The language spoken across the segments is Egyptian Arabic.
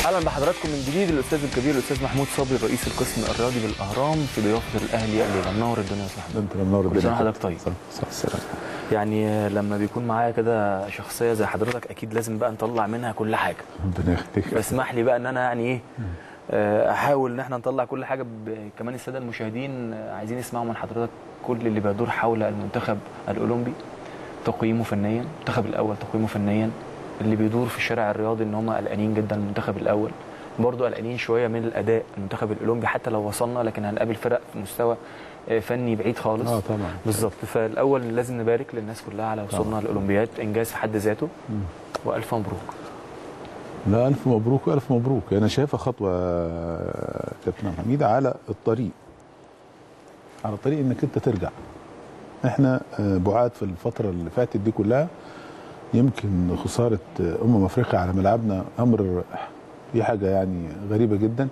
اهلا بحضراتكم من جديد الاستاذ الكبير الاستاذ محمود صبري رئيس القسم الرياضي بالاهرام في ضيافه الاهلي الليله منور الدنيا يا استاذ انت منور كل سنه وحضرتك طيب السلام يعني لما بيكون معايا كده شخصيه زي حضرتك اكيد لازم بقى نطلع منها كل حاجه ربنا يخليك اسمح لي بقى ان انا يعني ايه آه، احاول ان احنا نطلع كل حاجه ب- كمان الساده المشاهدين آه، عايزين يسمعوا من حضرتك كل اللي بيدور حول المنتخب الاولمبي تقييمه فنيا المنتخب الاول تقييمه فنيا اللي بيدور في الشارع الرياضي ان هم قلقانين جدا من المنتخب الاول برضه قلقانين شويه من الاداء المنتخب الاولمبي حتى لو وصلنا لكن هنقابل فرق في مستوى آه، فني بعيد خالص اه طبعا بالظبط فالاول لازم نبارك للناس كلها على وصولنا للاولمبياد انجاز في حد ذاته والف مبروك لا الف مبروك والف مبروك انا شايفها خطوه آه، كابتن حميد على الطريق على الطريق انك انت ترجع احنا آه، بعاد في الفتره اللي فاتت دي كلها يمكن خساره آه، امم افريقيا على ملعبنا امر دي حاجه يعني غريبه جدا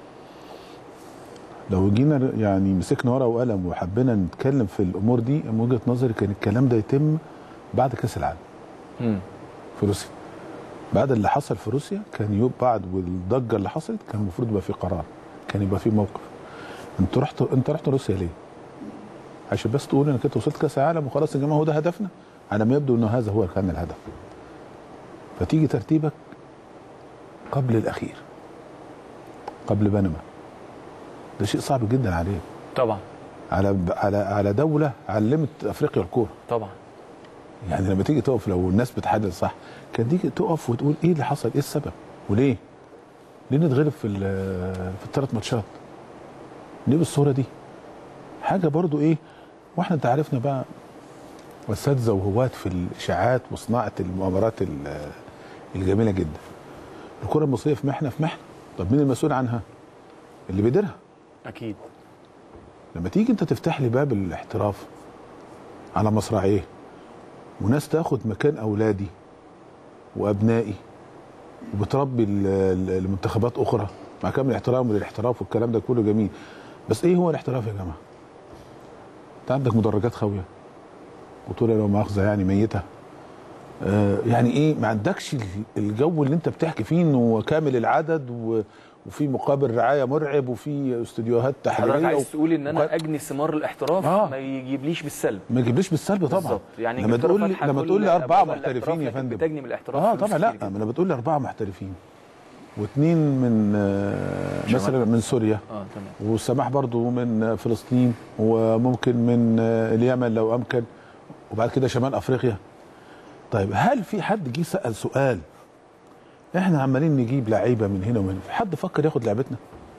لو جينا يعني مسكنا ورقه وقلم وحبينا نتكلم في الامور دي من وجهه نظري كان الكلام ده يتم بعد كاس العالم مم. في روسيا بعد اللي حصل في روسيا كان يوم بعد والضجه اللي حصلت كان المفروض يبقى في قرار كان يبقى في موقف انت رحت انت رحت روسيا ليه؟ عشان بس تقول انك انت وصلت كاس العالم وخلاص يا جماعه هو ده هدفنا على ما يبدو انه هذا هو كان الهدف فتيجي ترتيبك قبل الاخير قبل بنما ده شيء صعب جدا عليه طبعا على على على دوله علمت افريقيا الكوره طبعا يعني لما تيجي تقف لو الناس بتحلل صح كان تيجي تقف وتقول ايه اللي حصل ايه السبب وليه ليه نتغلب في ال- في الثلاث ماتشات ليه بالصوره دي حاجه برضو ايه واحنا انت عارفنا بقى اساتذه وهواة في الاشاعات وصناعه المؤامرات ال- الجميله جدا الكره المصريه في محنه في محنه طب مين المسؤول عنها اللي بيديرها اكيد لما تيجي انت تفتح لي باب الاحتراف على مصراعيه وناس تاخد مكان اولادي وابنائي وبتربي ال- ال- المنتخبات اخرى مع كامل الاحترام للاحتراف والكلام ده كله جميل بس ايه هو الاحتراف يا جماعه؟ انت عندك مدرجات خاويه بطوله لو مؤاخذه يعني ميته آه يعني ايه ما عندكش ال- الجو اللي انت بتحكي فيه انه كامل العدد و وفي مقابل رعايه مرعب وفي استوديوهات حضرتك تحليليه عايز تقول ان انا وكان- اجني ثمار الاحتراف آه. ما يجيبليش بالسلب ما يجيبليش بالسلب طبعا بالظبط يعني لما إنجلترا تقول لي فاتحة لما كل تقول لي اربعه أبواب الاحتراف، محترفين يا لكن فندم بتجني من الاحتراف اه فلوس طبعا لا كتير جدا. ما انا بتقول لي اربعه محترفين واثنين من آه، شمال. مثلا من سوريا اه تمام والسماح برضو من آه، فلسطين وممكن من آه، اليمن لو امكن وبعد كده شمال افريقيا طيب هل في حد جه سال سؤال احنا عمالين نجيب لعيبه من هنا ومن هنا حد فكر ياخد لعبتنا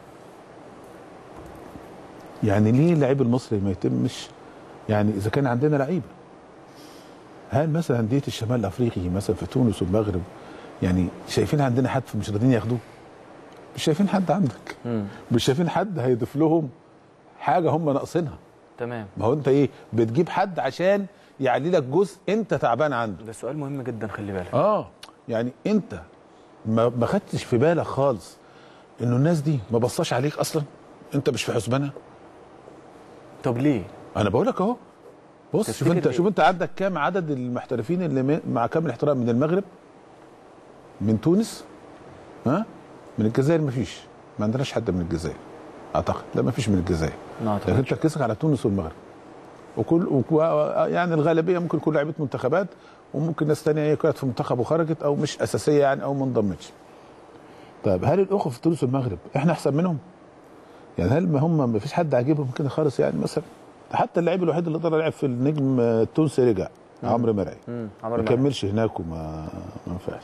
يعني ليه اللعيب المصري ما يتمش يعني اذا كان عندنا لعيبه هل مثلا انديه الشمال الافريقي مثلا في تونس والمغرب يعني شايفين عندنا حد مش راضيين ياخدوه مش شايفين حد عندك مم. مش شايفين حد هيضيف لهم حاجه هم ناقصينها تمام ما هو انت ايه بتجيب حد عشان يعلي لك جزء انت تعبان عنده ده سؤال مهم جدا خلي بالك اه يعني انت ما ما خدتش في بالك خالص انه الناس دي ما بصاش عليك اصلا انت مش في حسبانها طب ليه انا بقول لك اهو بص شوف تفتكر انت ليه؟ شوف انت عندك كام عدد المحترفين اللي م- مع كامل الاحترام من المغرب من تونس ها من الجزائر مفيش ما عندناش حد من الجزائر اعتقد لا مفيش من الجزائر ما لكن أعتقدش. تركيزك على تونس والمغرب وكل وكو يعني الغالبيه ممكن يكون لعيبه منتخبات وممكن ناس ثانيه هي كانت في منتخب وخرجت او مش اساسيه يعني او ما انضمتش. طيب هل الاخوه في تونس والمغرب احنا احسن منهم؟ يعني هل ما هم ما فيش حد عاجبهم كده خالص يعني مثلا ده حتى اللعيب الوحيد اللي طلع لعب في النجم التونسي رجع عمرو مرعي مم. ما عمر معاك. كملش هناك وما ما ينفعش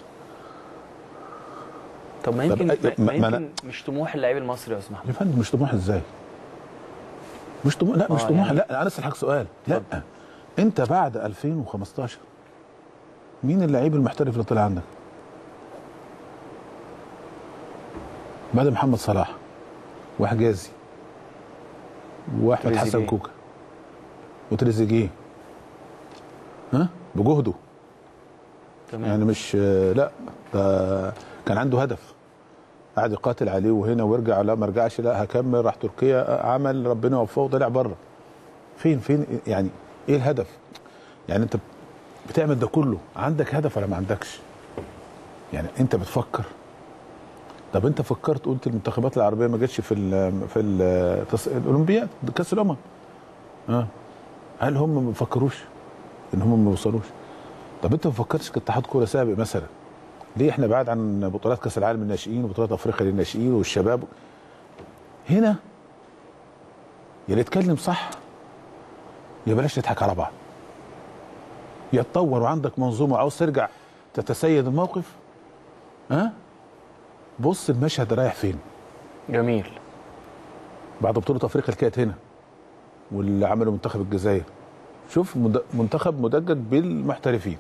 طب ما يمكن طب، ما, ما- ما ما أنا- يمكن مش طموح اللعيب المصري يا استاذ محمود يا فندم مش طموح ازاي؟ مش طموح لا مش آه، طموح يعني- لا انا اسالك سؤال لا انت بعد 2015 مين اللعيب المحترف اللي طلع عندك؟ بعد محمد صلاح وحجازي واحمد حسن تريزيجيه. كوكا وتريزيجيه ها بجهده تمام يعني مش لا ده كان عنده هدف قعد يقاتل عليه وهنا ويرجع لا ما رجعش لا هكمل راح تركيا عمل ربنا وفقه طلع بره فين فين يعني ايه الهدف يعني انت بتعمل ده كله عندك هدف ولا ما عندكش يعني انت بتفكر طب انت فكرت قلت المنتخبات العربيه ما جاتش في ال في ال الاولمبياد كاس الامم اه هل هم ما فكروش ان هم ما وصلوش طب انت ما فكرتش كاتحاد كوره سابق مثلا ليه احنا بعاد عن بطولات كاس العالم للناشئين وبطولات افريقيا للناشئين والشباب هنا يا نتكلم صح يا بلاش نضحك على بعض يا تطور وعندك منظومه عاوز ترجع تتسيد الموقف ها بص المشهد رايح فين جميل بعد بطوله افريقيا اللي كانت هنا واللي عمله منتخب الجزائر شوف مد- منتخب مدجج بالمحترفين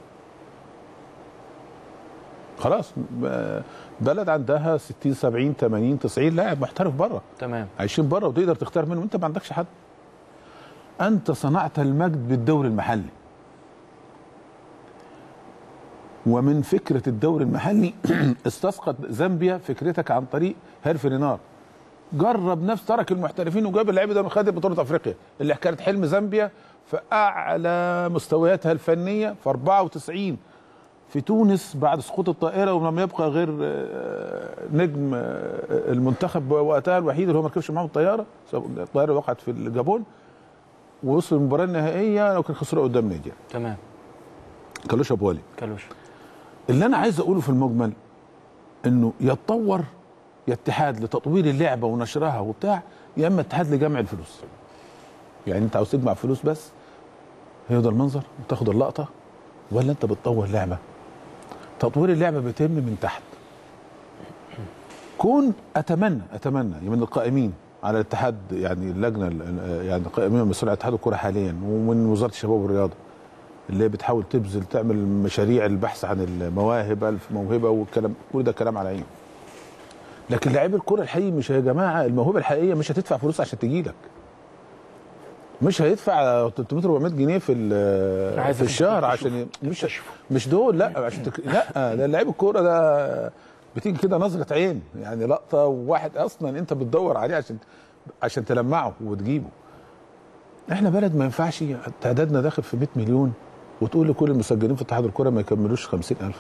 خلاص ب- بلد عندها 60 70 80 90 لاعب محترف بره تمام عايشين بره وتقدر تختار منهم انت ما عندكش حد انت صنعت المجد بالدوري المحلي ومن فكره الدوري المحلي استسقط زامبيا فكرتك عن طريق هيرفي رينار جرب نفس ترك المحترفين وجاب اللعيبه ده خد بطوله افريقيا اللي كانت حلم زامبيا في اعلى مستوياتها الفنيه في 94 في تونس بعد سقوط الطائره ولم يبقى غير آه، نجم آه، المنتخب وقتها الوحيد اللي هو ما ركبش معاهم الطياره الطياره وقعت في الجابون ووصل المباراه النهائيه لو كان خسروا قدام نيجيريا تمام كالوش ابو ولي كالوش اللي انا عايز اقوله في المجمل انه يتطور يا اتحاد لتطوير اللعبه ونشرها وبتاع يا اما اتحاد لجمع الفلوس يعني انت عاوز تجمع فلوس بس هي ده المنظر وتاخد اللقطه ولا انت بتطور لعبه تطوير اللعبه بيتم من تحت كون اتمنى اتمنى من القائمين على الاتحاد يعني اللجنه ال- يعني القائمين مسؤول على اتحاد الكره حاليا ومن وزاره الشباب والرياضه اللي هي بتحاول تبذل تعمل مشاريع البحث عن المواهب ألف موهبه والكلام كل ده كلام على عيني لكن لعيب الكره الحقيقي مش يا جماعه الموهبه الحقيقيه مش هتدفع فلوس عشان تجي لك مش هيدفع 300 400 جنيه في ال- عايز في الشهر تكتشف- عشان ي- مش تكتشفه. مش دول لا عشان تك... لا ده لعيب الكوره ده بتيجي كده نظره عين يعني لقطه وواحد اصلا انت بتدور عليه عشان عشان تلمعه وتجيبه احنا بلد ما ينفعش تعدادنا داخل في 100 مليون وتقول لكل المسجلين في اتحاد الكوره ما يكملوش 50000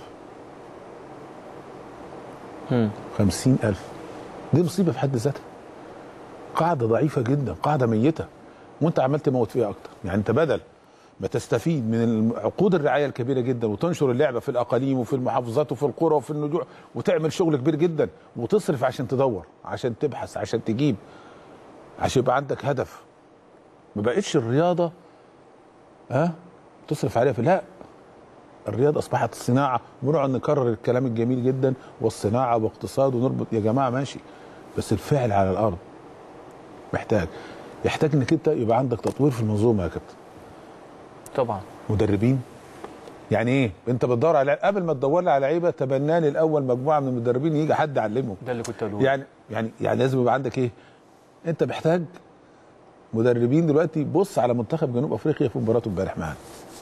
مم. 50000 دي مصيبه في حد ذاتها قاعده ضعيفه جدا قاعده ميته وانت عمال تموت فيها اكتر يعني انت بدل ما تستفيد من الم- عقود الرعايه الكبيره جدا وتنشر اللعبه في الاقاليم وفي المحافظات وفي القرى وفي النجوع وتعمل شغل كبير جدا وتصرف عشان تدور عشان تبحث عشان تجيب عشان يبقى عندك هدف ما بقتش الرياضه ها تصرف عليها في لا الرياضه اصبحت صناعه ونقعد نكرر الكلام الجميل جدا والصناعه واقتصاد ونربط يا جماعه ماشي بس الفعل على الارض محتاج يحتاج انك انت يبقى عندك تطوير في المنظومه يا كابتن طبعا مدربين يعني ايه انت بتدور على قبل ما تدور لي على لعيبه تبنى لي الاول مجموعه من المدربين يجي حد يعلمهم ده اللي كنت اقوله يعني يعني يعني لازم يبقى عندك ايه انت محتاج مدربين دلوقتي بص على منتخب جنوب افريقيا في مباراته امبارح معانا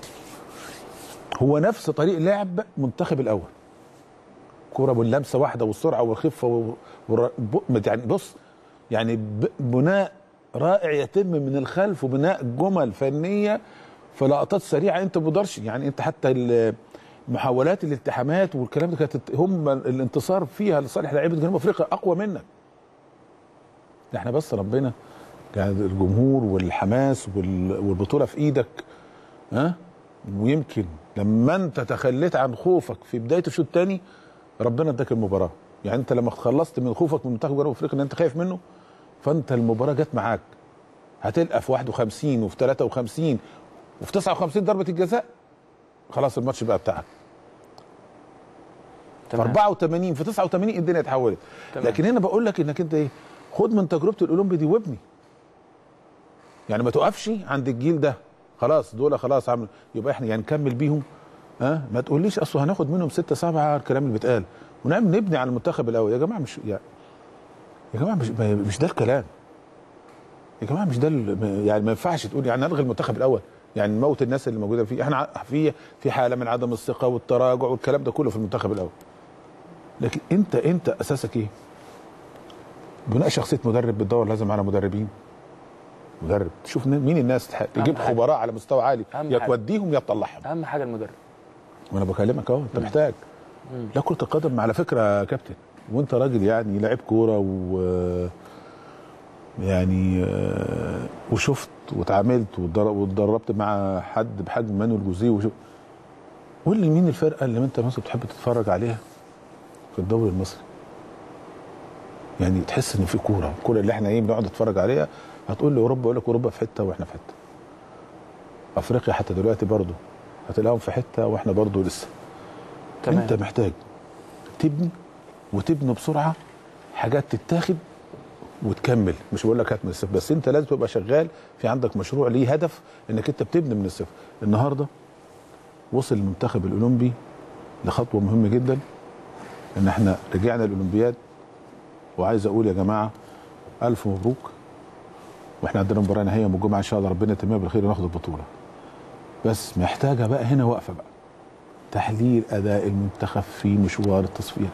هو نفس طريق لعب منتخب الاول كرة باللمسه واحده والسرعه والخفه و- والر... ب- يعني بص يعني ب... بناء رائع يتم من الخلف وبناء جمل فنيه في لقطات سريعه انت ما تقدرش يعني انت حتى ال- محاولات الالتحامات والكلام ده كانت هم الانتصار فيها لصالح لعيبه جنوب افريقيا اقوى منك احنا بس ربنا يعني الجمهور والحماس وال- والبطوله في ايدك ها ويمكن لما انت تخليت عن خوفك في بدايه الشوط الثاني ربنا اداك المباراه يعني انت لما خلصت من خوفك من منتخب جنوب افريقيا ان انت خايف منه فانت المباراه جت معاك هتلقى في 51 وفي 53 وفي 59 ضربه الجزاء خلاص الماتش بقى بتاعك في تمام 84 في 89 الدنيا اتحولت تمام. لكن هنا بقول لك انك انت ايه خد من تجربه الاولمبي دي وابني يعني ما توقفش عند الجيل ده خلاص دول خلاص عمل يبقى احنا يعني نكمل بيهم ها ما تقوليش اصل هناخد منهم ستة سبعة الكلام اللي بيتقال ونعمل نبني على المنتخب الاول يا جماعه مش يا, يا جماعه مش ما- مش ده الكلام يا جماعه مش ده ال- يعني ما ينفعش تقول يعني نلغي المنتخب الاول يعني نموت الناس اللي موجوده فيه احنا ع- في في حاله من عدم الثقه والتراجع والكلام ده كله في المنتخب الاول لكن انت انت اساسك ايه؟ بناء شخصيه مدرب بتدور لازم على مدربين مدرب تشوف مين مين الناس تح- تجيب حاجة. خبراء على مستوى عالي أهم يا حاجة. توديهم يا تطلعهم اهم حاجه المدرب وانا بكلمك اهو انت محتاج لا كره القدم على فكره يا كابتن وانت راجل يعني لعيب كوره و يعني آه، وشفت واتعاملت واتدر- واتدربت مع حد بحجم مانويل جوزيه وشوف قول لي مين الفرقه اللي انت مثلا بتحب تتفرج عليها في الدوري المصري يعني تحس ان في كوره الكوره اللي احنا ايه بنقعد نتفرج عليها هتقول لي اوروبا اقول لك اوروبا في حته واحنا في حته افريقيا حتى دلوقتي برضه هتلاقيهم في حته واحنا برضه لسه تمام. انت محتاج تبني وتبني بسرعه حاجات تتاخد وتكمل مش بقول لك هات من الصفر بس انت لازم تبقى شغال في عندك مشروع ليه هدف انك انت بتبني من الصفر النهارده وصل المنتخب الاولمبي لخطوه مهمه جدا ان احنا رجعنا الاولمبياد وعايز اقول يا جماعه الف مبروك واحنا عندنا مباراه نهائيه يوم الجمعه ان شاء الله ربنا يتمها بالخير وناخد البطوله بس محتاجه بقى هنا وقفه بقى تحليل اداء المنتخب في مشوار التصفيات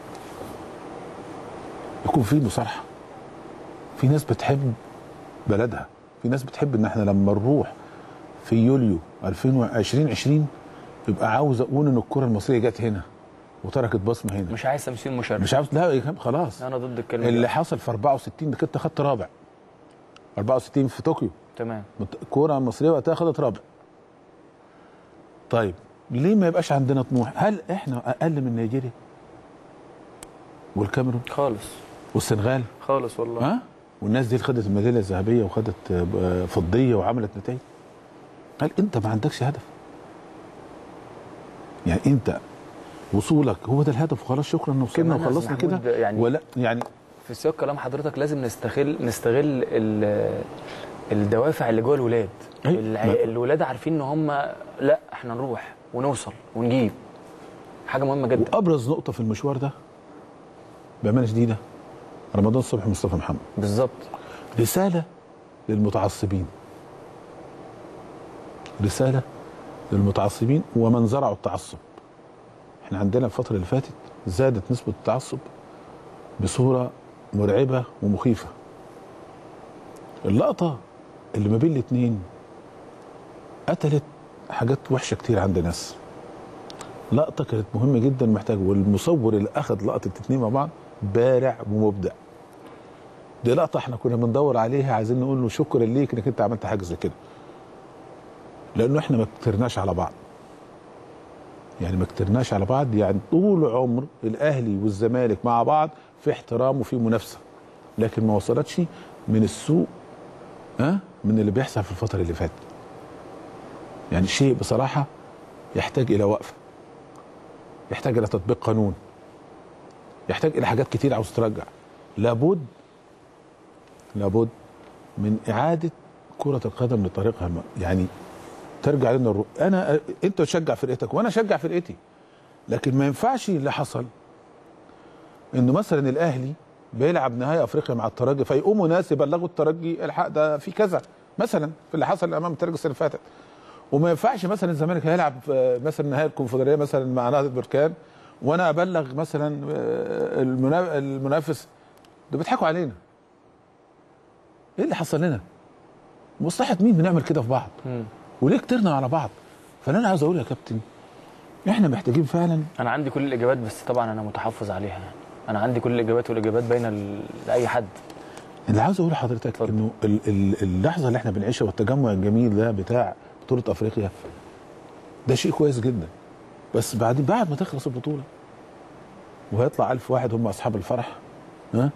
يكون في مصالحه في ناس بتحب بلدها في ناس بتحب ان احنا لما نروح في يوليو 2020 يبقى عاوز اقول ان الكره المصريه جت هنا وتركت بصمه هنا مش عايز تمثيل مشرف مش عاوز لا يا جماعة خلاص انا ضد الكلمه اللي دي. حصل في 64 انك انت خدت رابع 64 في طوكيو تمام مت- الكوره المصريه وقتها خدت رابع طيب ليه ما يبقاش عندنا طموح هل احنا اقل من نيجيريا والكاميرون خالص والسنغال خالص والله ها والناس دي اللي خدت الميداليه الذهبيه وخدت آه، فضيه وعملت نتائج هل انت ما عندكش هدف يعني انت وصولك هو ده الهدف وخلاص شكرا ان وصلنا كمان يا وخلصنا أستاذ كده محمود يعني- ولا يعني في سياق كلام حضرتك لازم نستغل نستغل ال- الدوافع اللي جوه الولاد أيوة. الع- ما- الولاد عارفين ان هم لا احنا نروح ونوصل ونجيب حاجه مهمه جدا وابرز نقطه في المشوار ده بامانه شديده رمضان صبحي مصطفى محمد بالظبط رساله للمتعصبين رساله للمتعصبين ومن زرعوا التعصب احنا عندنا الفتره اللي فاتت زادت نسبه التعصب بصوره مرعبه ومخيفه اللقطه اللي ما بين الاتنين قتلت حاجات وحشه كتير عند ناس لقطه كانت مهمه جدا محتاجه والمصور اللي اخذ لقطه الاتنين مع بعض بارع ومبدع دي لقطه احنا كنا بندور عليها عايزين نقول له شكرا ليك انك انت عملت حاجه زي كده لانه احنا ما كترناش على بعض يعني ما كترناش على بعض يعني طول عمر الاهلي والزمالك مع بعض في احترام وفي منافسه لكن ما وصلتش من السوء ها من اللي بيحصل في الفتره اللي فاتت يعني شيء بصراحه يحتاج الى وقفه يحتاج الى تطبيق قانون يحتاج الى حاجات كتير عاوز ترجع لابد لابد من اعاده كره القدم لطريقها الم... يعني ترجع لنا الرو... انا انت تشجع فرقتك وانا اشجع فرقتي لكن ما ينفعش اللي حصل انه مثلا الاهلي بيلعب نهائي افريقيا مع الترجي فيقوموا ناس يبلغوا الترجي الحق ده في كذا مثلا في اللي حصل امام الترجي السنه اللي فاتت وما ينفعش مثلا الزمالك هيلعب في مثلا نهائي الكونفدراليه مثلا مع نهضه بركان وانا ابلغ مثلا آه، المنا- المنافس ده بيضحكوا علينا ايه اللي حصل لنا مصلحه مين بنعمل كده في بعض مم. وليه كترنا على بعض فانا عاوز اقول يا كابتن احنا محتاجين فعلا انا عندي كل الاجابات بس طبعا انا متحفظ عليها يعني انا عندي كل الاجابات والاجابات باينه ل- لاي حد اللي عاوز اقول لحضرتك اتفضل. انه ال- ال- اللحظه اللي احنا بنعيشها والتجمع الجميل ده بتاع بطوله افريقيا ده شيء كويس جدا بس بعدين بعد ما تخلص البطوله وهيطلع ألف واحد هم اصحاب الفرح ها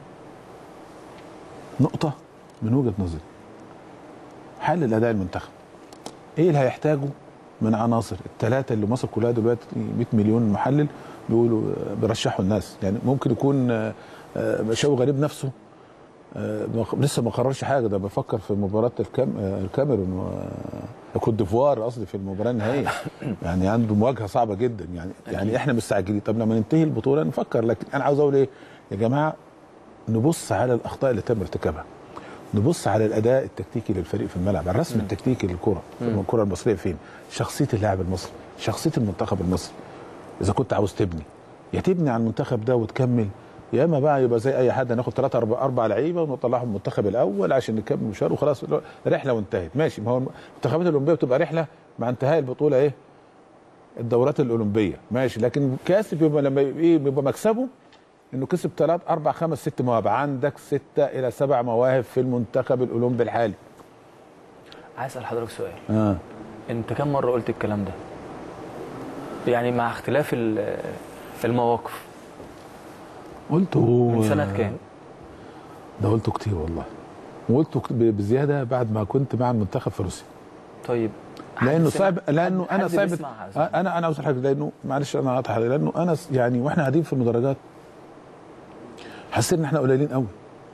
نقطه من وجهه نظري حل الاداء المنتخب ايه اللي هيحتاجه من عناصر الثلاثه اللي مصر كلها دلوقتي 100 مليون محلل بيقولوا آه، بيرشحوا الناس يعني ممكن يكون آه، آه، شوقي غريب نفسه آه، ما- لسه ما قررش حاجه ده بفكر في مباراه الكام آه، الكاميرون وكوت ديفوار قصدي في المباراه النهائيه يعني عنده مواجهه صعبه جدا يعني يعني احنا مستعجلين طب لما ننتهي البطوله نفكر لكن انا عاوز اقول ايه يا جماعه نبص على الاخطاء اللي تم ارتكابها نبص على الاداء التكتيكي للفريق في الملعب الرسم التكتيكي للكره الكره المصريه فين شخصيه اللاعب المصري شخصيه المنتخب المصري اذا كنت عاوز تبني يا تبني على المنتخب ده وتكمل يا اما بقى يبقى زي اي حد هناخد ثلاثة أربع, أربع لعيبة ونطلعهم المنتخب الأول عشان نكمل مشوار وخلاص رحلة وانتهت ماشي ما هو المنتخبات الأولمبية بتبقى رحلة مع انتهاء البطولة إيه؟ الدورات الأولمبية ماشي لكن كاس بيبقى لما يبقى إيه بيبقى مكسبه انه كسب ثلاث اربع خمس ست مواهب عندك ستة الى سبع مواهب في المنتخب الاولمبي الحالي عايز اسال حضرتك سؤال اه انت كم مره قلت الكلام ده يعني مع اختلاف ال- المواقف قلته من سنه كام ده قلته كتير والله وقلته كت- ب- بزياده بعد ما كنت مع المنتخب في روسيا طيب حد لانه سمع- صعب لانه حد- انا حد صعب بيسمع هذا؟ آه، انا انا اوصل حاجه لانه معلش انا هقطع حضرتك، لانه انا س- يعني واحنا قاعدين في المدرجات حسيت ان احنا قليلين قوي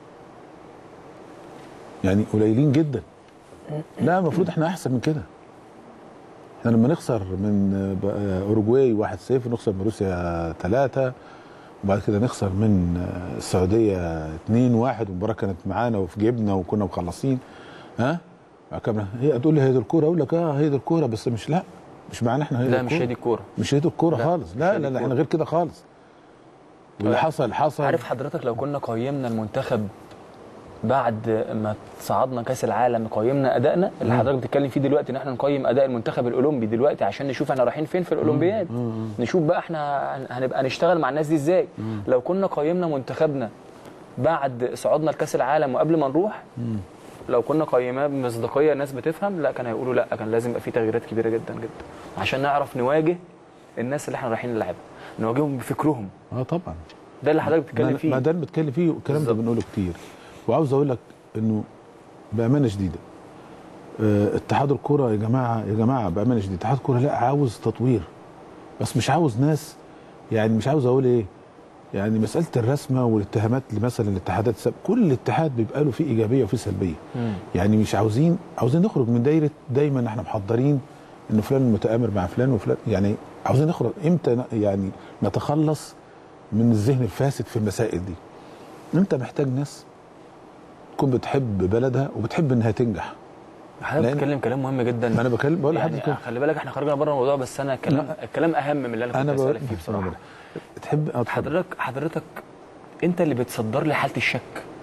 يعني قليلين جدا لا المفروض احنا احسن من كده احنا لما نخسر من آه، ب- آه، اوروجواي 1-0 نخسر من روسيا 3 وبعد كده نخسر من آه، السعوديه 2-1 والمباراه كانت معانا وفي جيبنا وكنا مخلصين ها كمان هي تقول لي هي دي الكوره اقول لك اه هي دي الكوره بس مش لا مش معنى احنا هي دي لا مش الكورة. هي دي الكوره مش هي دي الكوره لا، خالص مش لا هي دي لا لا احنا الكورة. غير كده خالص واللي لا. حصل حصل عارف حضرتك لو كنا قيمنا المنتخب بعد ما صعدنا كاس العالم قيمنا ادائنا اللي مم. حضرتك بتتكلم فيه دلوقتي ان احنا نقيم اداء المنتخب الاولمبي دلوقتي عشان نشوف احنا رايحين فين في الاولمبياد نشوف بقى احنا هن- هنبقى نشتغل مع الناس دي ازاي لو كنا قيمنا منتخبنا بعد صعودنا لكاس العالم وقبل ما نروح لو كنا قيمناه بمصداقيه الناس بتفهم لا كان هيقولوا لا كان لازم يبقى في تغييرات كبيره جدا جدا عشان نعرف نواجه الناس اللي احنا رايحين نلعبها نواجههم بفكرهم اه طبعا ده اللي حضرتك بتتكلم ما- فيه ما ده اللي بتكلم فيه والكلام ده بالظبط. بنقوله كتير وعاوز اقول لك انه بامانه شديده آه، اتحاد الكوره يا جماعه يا جماعه بامانه شديده اتحاد الكوره لا عاوز تطوير بس مش عاوز ناس يعني مش عاوز اقول ايه يعني مساله الرسمه والاتهامات اللي مثلا الاتحادات السابقة، كل اتحاد بيبقى له فيه ايجابيه وفيه سلبيه مم. يعني مش عاوزين عاوزين نخرج من دايره دايما احنا محضرين ان فلان متآمر مع فلان وفلان يعني عاوزين نخرج امتى ن- يعني نتخلص من الذهن الفاسد في المسائل دي انت محتاج ناس تكون بتحب بلدها وبتحب انها تنجح حضرتك لأن- بتتكلم كلام مهم جدا ما انا بكلم بقول يعني لحضرتك خلي بالك احنا خرجنا بره الموضوع بس انا الكلام الكلام اهم من اللي انا كنت انا بقول بسالك فيه بصراحه تحب اه اتفضل. حضرتك حضرتك انت اللي بتصدر لي حاله الشك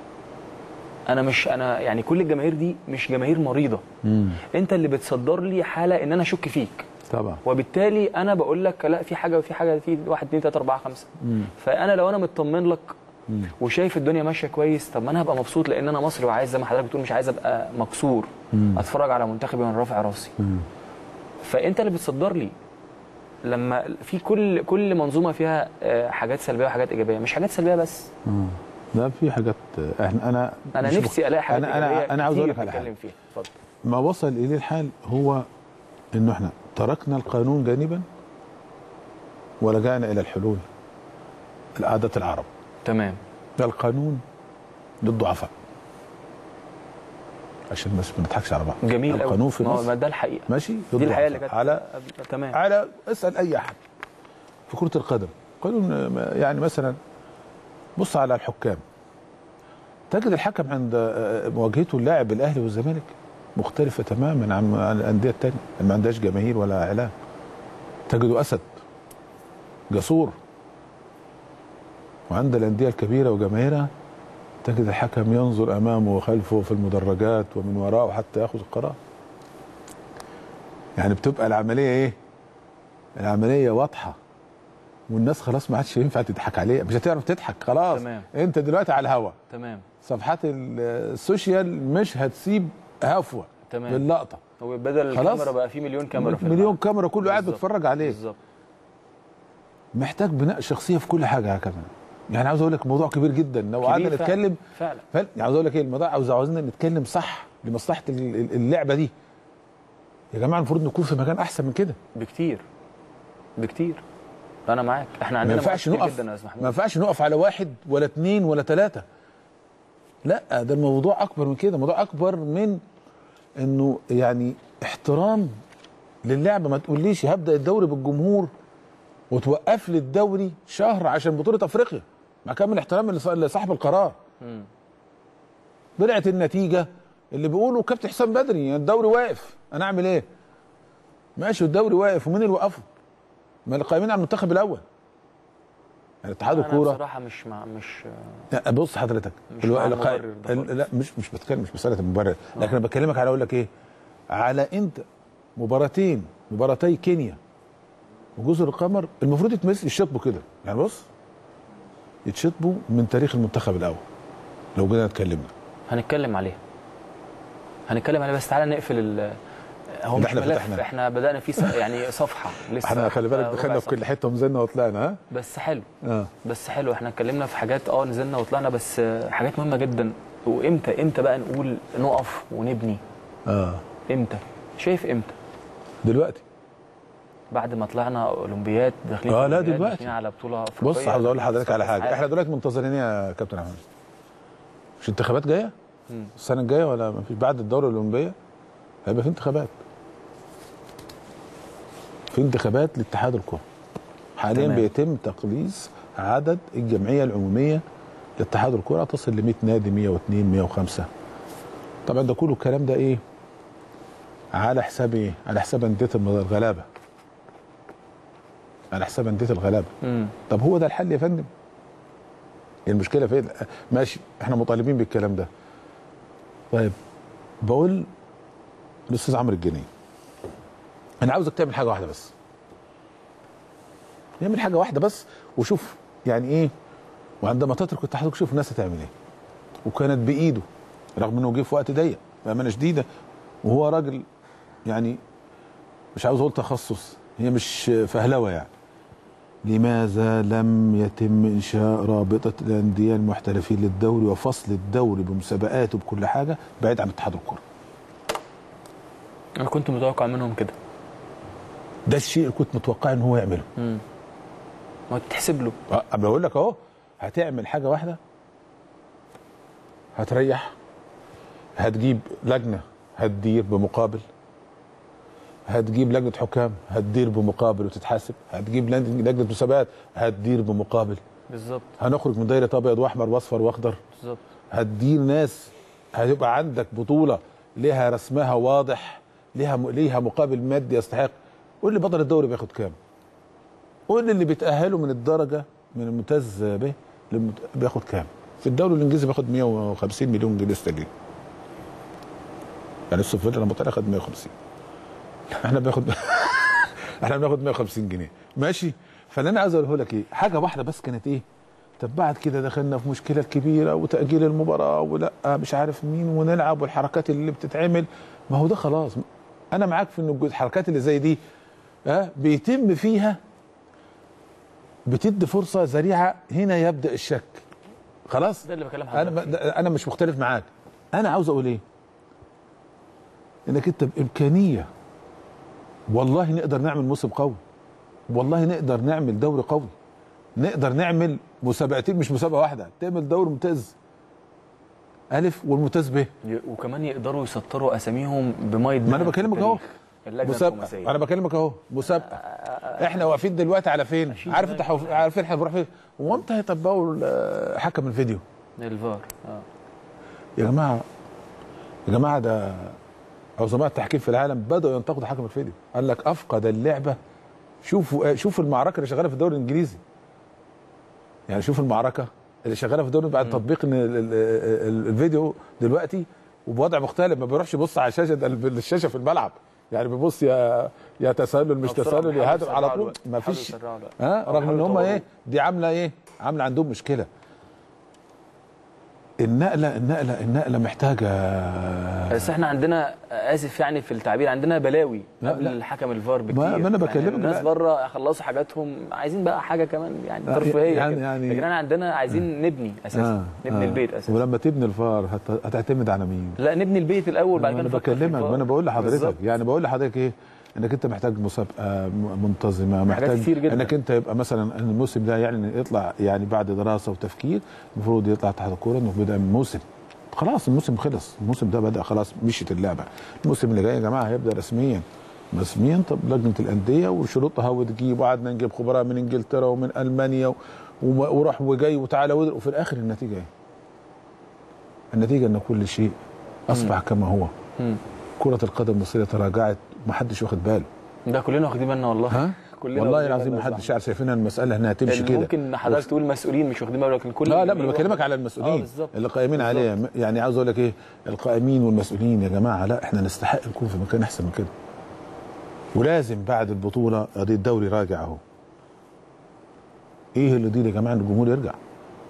انا مش انا يعني كل الجماهير دي مش جماهير مريضه مم. انت اللي بتصدر لي حاله ان انا اشك فيك طبعا وبالتالي انا بقول لك لا في حاجه وفي حاجه في 1 2 3 4 5 مم. فانا لو انا مطمن لك مم. وشايف الدنيا ماشيه كويس طب ما انا هبقى مبسوط لان انا مصري وعايز زي ما حضرتك بتقول مش عايز ابقى مكسور مم. اتفرج على منتخبي وانا رافع راسي مم. فانت اللي بتصدر لي لما في كل كل منظومه فيها آه، حاجات سلبيه وحاجات ايجابيه مش حاجات سلبيه بس آه. ده في حاجات آه، احنا انا انا مش نفسي الاقي حاجات أنا- أنا- إيجابية أنا عاوز أقول كتير لك على نتكلم فيها اتفضل ما وصل اليه الحال هو انه احنا تركنا القانون جانبا ولجأنا الى الحلول العادة العرب تمام ده القانون للضعفاء عشان بس ما نضحكش على بعض جميل قوي القانون في ما هو- مصر ما ده الحقيقه ماشي دي الحقيقه اللي للضعفاء. كانت على تمام على اسال اي احد في كره القدم قانون آه، يعني مثلا بص على الحكام تجد الحكم عند آه، مواجهته اللاعب الاهلي والزمالك مختلفه تماما عن عن الانديه الثانيه اللي ما عندهاش جماهير ولا اعلام تجده اسد جسور وعند الانديه الكبيره وجماهيرها تجد الحكم ينظر امامه وخلفه في المدرجات ومن وراءه حتى ياخذ القرار يعني بتبقى العمليه ايه العمليه واضحه والناس خلاص ما عادش ينفع تضحك عليها مش هتعرف تضحك خلاص تمام. انت دلوقتي على الهوا تمام صفحات ال- السوشيال مش هتسيب هفوه تمام باللقطه هو بدل خلاص. الكاميرا بقى في مليون كاميرا في مليون الملعب. كاميرا كله قاعد بالظبط. بيتفرج عليه بالظبط محتاج بناء شخصيه في كل حاجه يا كمان يعني عاوز اقول لك موضوع كبير جدا لو كبير قعدنا فعلا. نتكلم فعلا فعلا يعني عاوز اقول لك ايه الموضوع عاوز عاوزين نتكلم صح لمصلحه ال- ال- اللعبه دي يا جماعه المفروض نكون في مكان احسن من كده بكتير بكتير انا معاك احنا ما عندنا ينفعش مواقف كتير نقف جدا يا استاذ ما محمود ينفعش نقف على واحد ولا اتنين ولا تلاتة لا ده الموضوع اكبر من كده الموضوع اكبر من انه يعني احترام للعبه ما تقوليش هبدا الدوري بالجمهور وتوقف لي الدوري شهر عشان بطوله افريقيا مع كامل احترامي لص- لصاحب القرار مم. طلعت النتيجه اللي بيقولوا كابتن حسام بدري الدوري واقف انا اعمل ايه ماشي الدوري واقف ومين اللي وقفه ما اللي قايمين على المنتخب الاول يعني اتحاد انا الكوره بصراحه مش مع مش لا بص حضرتك مش الو- مع الق- المبرر ده ال- لا مش مش بتكلم مش مساله المبرر لكن انا بكلمك على اقول لك ايه على انت مباراتين مباراتي كينيا وجزر القمر المفروض يتمثل يشطبوا كده يعني بص يتشطبوا من تاريخ المنتخب الاول لو جينا اتكلمنا هنتكلم عليها هنتكلم عليها بس تعالى نقفل ال هو ده مش احنا ملف فتحنا. احنا بدانا فيه س- يعني صفحه لسه احنا خلي بالك ربع دخلنا في صفحة. كل حته ونزلنا وطلعنا ها بس حلو اه بس حلو احنا اتكلمنا في حاجات اه نزلنا وطلعنا بس آه، حاجات مهمه جدا وامتى امتى بقى نقول نقف ونبني اه امتى شايف امتى دلوقتي بعد ما طلعنا اولمبياد داخلين آه، في لا أولمبياد، دلوقتي. داخلين على بطوله افريقيه بص عاوز اقول لحضرتك على حاجه عالم. احنا دلوقتي منتظرين يا كابتن احمد مش انتخابات جايه مم. السنه الجايه ولا ما فيش بعد الدوره الاولمبيه هيبقى في انتخابات في انتخابات لاتحاد الكره حاليا تمام. بيتم تقليص عدد الجمعيه العموميه لاتحاد الكره تصل ل 100 نادي 102 105 طبعا ده كله الكلام ده ايه على حساب ايه على حساب انديه الغلابه على حساب انديه الغلابه مم. طب هو ده الحل يا فندم المشكله فين ماشي احنا مطالبين بالكلام ده طيب بقول الاستاذ عمرو الجنيه انا عاوزك تعمل حاجه واحده بس اعمل حاجه واحده بس وشوف يعني ايه وعندما تترك التحرك شوف الناس هتعمل ايه وكانت بايده رغم انه جه في وقت ضيق بامانه شديده وهو راجل يعني مش عاوز اقول تخصص هي مش فهلوه يعني لماذا لم يتم انشاء رابطه الانديه المحترفين للدوري وفصل الدوري بمسابقاته بكل حاجه بعيد عن اتحاد الكره انا كنت متوقع منهم كده ده الشيء اللي كنت متوقع ان هو يعمله مم. ما تحسب له أه، بقول لك اهو هتعمل حاجه واحده هتريح هتجيب لجنه هتدير بمقابل هتجيب لجنه حكام هتدير بمقابل وتتحاسب هتجيب لجنه لجنة مسابقات هتدير بمقابل بالظبط هنخرج من دايره ابيض واحمر واصفر واخضر بالظبط هتدير ناس هيبقى عندك بطوله ليها رسمها واضح ليها ليها مقابل مادي يستحق قول لي بطل الدوري بياخد كام قول لي اللي بيتاهلوا من الدرجه من الممتاز به للمت- بياخد كام في الدوري الانجليزي بياخد 150 مليون جنيه استرليني يعني السوفيل لما طلع خد 150 احنا بناخد احنا بناخد 150 جنيه ماشي فاللي انا عايز اقوله لك ايه حاجه واحده بس كانت ايه طب بعد كده دخلنا في مشكله كبيره وتاجيل المباراه ولا مش عارف مين ونلعب والحركات اللي بتتعمل ما هو ده خلاص انا معاك في ان الحركات اللي زي دي ها بيتم فيها بتدي فرصه ذريعه هنا يبدا الشك خلاص ده اللي بكلم انا حضرتك ما- انا مش مختلف معاك انا عاوز اقول ايه انك انت بامكانيه والله نقدر نعمل موسم قوي والله نقدر نعمل دوري قوي نقدر نعمل مسابقتين مش مسابقه واحده تعمل دوري ممتاز الف والممتاز ب ي- وكمان يقدروا يسطروا اساميهم بميه ما انا بكلمك اهو اللجنه مسابقه الخماسيه انا بكلمك اهو مسابقه احنا واقفين دلوقتي على فين أشيل عارف انت دماغي. حو- عارفين احنا بنروح فين وامتى هيطبقوا ال- حكم الفيديو الفار اه يا جماعه يا جماعه ده عظماء التحكيم في العالم بداوا ينتقدوا حكم الفيديو قال لك افقد اللعبه شوفوا شوفوا المعركه اللي شغاله في الدوري الانجليزي يعني شوف المعركه اللي شغاله في الدوري بعد تطبيق ال- ال- ال- الفيديو دلوقتي وبوضع مختلف ما بيروحش يبص على الشاشه ده ال- الشاشه في الملعب يعني بيبص يا يا تسلل مش بسرعة تسلل يا بيحاولوا هدف على يسرعوا طول الوقت. ما بيحاولوا فيش يسرعوا الوقت. ها أو رغم ان بيحاولوا هم يطوروا. ايه دي عامله ايه عامله عندهم مشكله النقله النقله النقله محتاجه بس احنا عندنا اسف يعني في التعبير عندنا بلاوي لا، قبل لا. الحكم الفار بكتير ما- ما أنا بكلمك، يعني الناس لا. بره خلصوا حاجاتهم عايزين بقى حاجه كمان يعني لا، ترفيهيه يعني- كده. يعني- لكن احنا عندنا عايزين نبني اساسا نبني البيت اساسا ولما تبني الفار هت- هتعتمد على مين؟ لا نبني البيت الاول بعد ما كده انا نفكر في بكلمك الفار. ما انا بقول لحضرتك بالظبط. يعني بقول لحضرتك ايه انك انت محتاج مسابقه م- منتظمه حاجات محتاج كتير جدا. انك انت يبقى مثلا الموسم ده يعني يطلع يعني بعد دراسه وتفكير المفروض يطلع تحت الكوره انه بدا من موسم خلاص الموسم خلص الموسم ده بدا خلاص مشيت اللعبه الموسم اللي جاي يا جماعه هيبدا رسميا رسميا طب لجنه الانديه وشروطها وتجيب وقعدنا نجيب خبراء من انجلترا ومن المانيا و- وم- وراح وجاي وتعالى ودر وفي الاخر النتيجه ايه؟ النتيجه ان كل شيء اصبح كما هو مم. كرة القدم المصرية تراجعت ومحدش واخد باله ده كلنا واخدين بالنا والله ها كلنا والله واخدين العظيم بالنا محدش صح. عارف شايفينها المسألة انها تمشي اللي كده ممكن حضرتك تقول مسؤولين مش واخدين بالهم لكن كل لا لا اللي انا بكلمك واخد- على اه المسؤولين بالظبط اللي قائمين بالظبط. عليها يعني عاوز اقول لك ايه القائمين والمسؤولين يا جماعه لا احنا نستحق نكون في مكان احسن من كده ولازم بعد البطوله ادي الدوري راجع اهو ايه اللي يدير يا جماعه ان الجمهور يرجع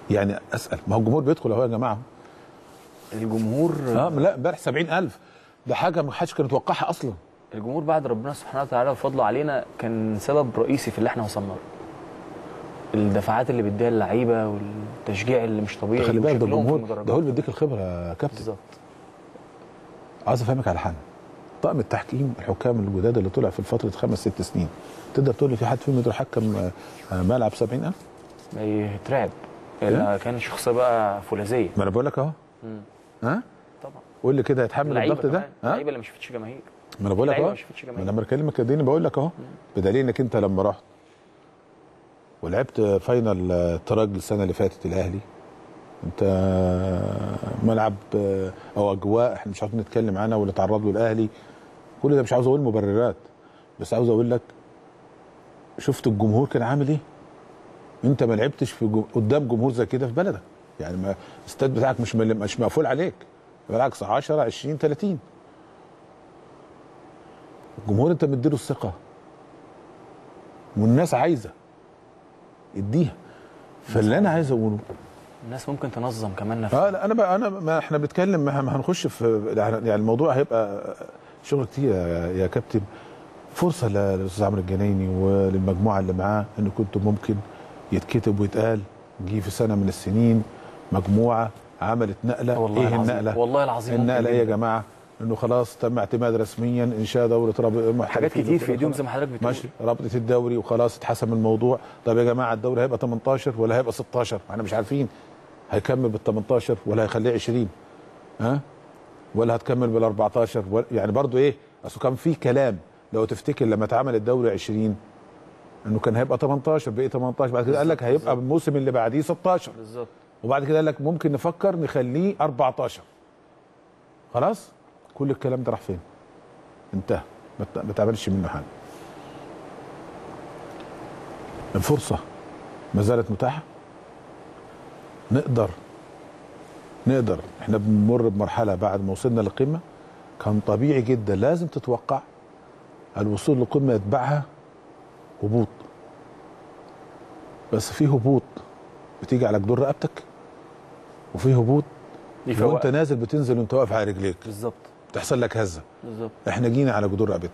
يعني اسال ما هو الجمهور بيدخل اهو يا جماعه الجمهور اه لا امبارح 70000 ده حاجه ما حدش كان يتوقعها اصلا الجمهور بعد ربنا سبحانه وتعالى وفضله علينا كان سبب رئيسي في اللي احنا وصلنا له الدفعات اللي بيديها اللعيبه والتشجيع اللي مش طبيعي خلي بالك ده وشكلهم في الجمهور المدرجات. ده هو اللي بيديك الخبره يا كابتن بالظبط عايز افهمك على حاجه طقم التحكيم الحكام الجداد اللي طلع في فتره خمس ست سنين تقدر تقول لي في حد فيهم يقدر يحكم آه، آه، ملعب 70000 ما يترعب يعني كان شخصيه بقى فولاذيه ما انا بقول لك اهو مم. ها طبعا قول لي كده هيتحمل اللعيبه الضغط ده كمان ها اللعيبه اللي ما شفتش جماهير ما انا بقول لك اللعيبة اهو ما شفتش ما جماهير انا بكلمك اديني بقول لك اهو بدليل انك انت لما رحت ولعبت فاينل آه، الترجي السنه اللي فاتت الاهلي انت آه، ملعب آه، او اجواء احنا مش عارفين نتكلم عنها واللي تعرض له الاهلي كل ده مش عاوز اقول مبررات بس عاوز اقول لك شفت الجمهور كان عامل ايه انت ما لعبتش في جو... قدام جمهور زي كده في بلدك يعني ما الاستاد بتاعك مش مل... مش مقفول عليك بالعكس 10 20 30 الجمهور انت مديله الثقه والناس عايزه اديها فاللي انا عايز اقوله الناس ممكن تنظم كمان نفسها اه لا انا بقى انا ما احنا بنتكلم ما ما هنخش في يعني الموضوع هيبقى شغل كتير يا, يا كابتن فرصه للاستاذ عمرو الجنايني وللمجموعه اللي معاه ان كنت ممكن يتكتب ويتقال جه في سنه من السنين مجموعه عملت نقله والله ايه العظيم النقله والله العظيم ممكن النقله ايه يا جداً. جماعه انه خلاص تم اعتماد رسميا انشاء دوره رابط المحترفين حاجات كتير في وكده ايديهم خلاص. زي ما حضرتك بتقول ماشي رابطه الدوري وخلاص اتحسم الموضوع طب يا جماعه الدوري هيبقى 18 ولا هيبقى 16 احنا مش عارفين هيكمل بال 18 ولا هيخليه 20 ها ولا هتكمل بال 14 ولا يعني برضو ايه اصل كان في كلام لو تفتكر لما اتعمل الدوري 20 انه كان هيبقى 18 بقي 18 بعد كده قال لك هيبقى الموسم اللي بعديه 16 بالظبط وبعد كده قال لك ممكن نفكر نخليه 14 خلاص كل الكلام ده راح فين انتهى ما ت- ما تعملش منه حاجه الفرصه ما زالت متاحه نقدر نقدر احنا بنمر بمرحله بعد ما وصلنا للقمه كان طبيعي جدا لازم تتوقع الوصول للقمه يتبعها هبوط بس في هبوط بتيجي على جدور رقبتك وفي هبوط يفوق. وانت نازل بتنزل وانت واقف على رجليك بالظبط تحصل لك هزه بالظبط احنا جينا على جدور رقبتنا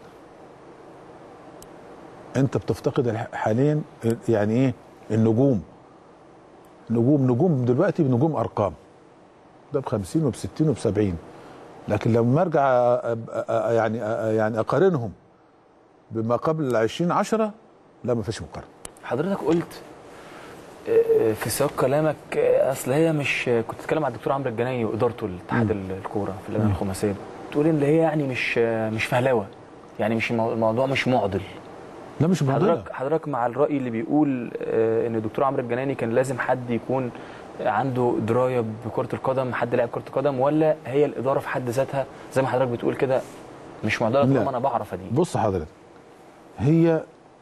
انت بتفتقد الح- حاليا يعني ايه النجوم نجوم نجوم دلوقتي بنجوم ارقام ده ب 50 وب 60 وب 70 لكن لما ارجع أ- أ- أ- يعني أ- يعني اقارنهم بما قبل 20 10 لا ما فيش مقارنه حضرتك قلت آه، في سياق كلامك آه، اصل هي مش كنت بتتكلم على الدكتور عمرو الجنايي وادارته لاتحاد الكوره في اللجنه الخماسيه تقول ان هي يعني مش آه، مش فهلوه يعني مش المو- الموضوع مش معضل لا مش معضله حضرتك حضرتك مع الراي اللي بيقول آه، ان الدكتور عمرو الجناني كان لازم حد يكون عنده درايه بكره القدم حد لاعب كره القدم ولا هي الاداره في حد ذاتها زي ما حضرتك بتقول كده مش معضله لا. طالما انا بعرف ادي بص حضرتك هي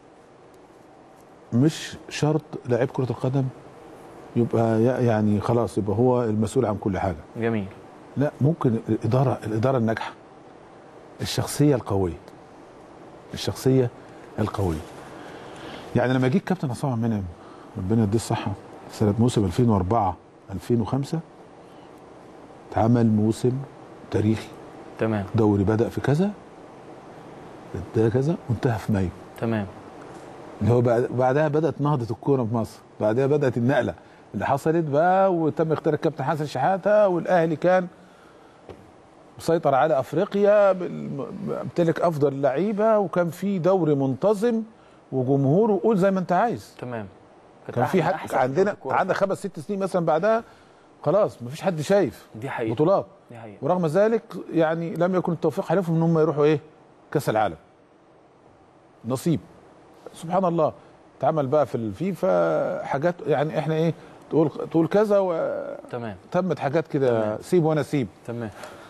مش شرط لاعب كره القدم يبقى ي- يعني خلاص يبقى هو المسؤول عن كل حاجه جميل لا ممكن الاداره الاداره الناجحه الشخصيه القويه الشخصيه القويه يعني لما جه الكابتن عصام عبد المنعم ربنا يديه الصحه سنه موسم 2004 2005 اتعمل موسم تاريخي تمام دوري بدا في كذا ده كذا وانتهى في مايو تمام اللي هو بعد- بعدها بدات نهضه الكوره في مصر بعدها بدات النقله اللي حصلت بقى وتم اختيار الكابتن حسن شحاته والاهلي كان مسيطر على افريقيا بال- بيمتلك افضل لعيبه وكان في دوري منتظم وجمهور وقول زي ما انت عايز تمام كانت كان في أحسن- حد أحسن عندنا الكورة. عندنا خمس ست سنين مثلا بعدها خلاص مفيش حد شايف دي حقيقه بطولات دي حقيقه ورغم ذلك يعني لم يكن التوفيق حلفهم ان هم يروحوا ايه كاس العالم نصيب سبحان الله اتعمل بقى في الفيفا حاجات يعني احنا ايه تقول تقول كذا وتمت تمام حاجات كده تمام. سيب وانا سيب تمام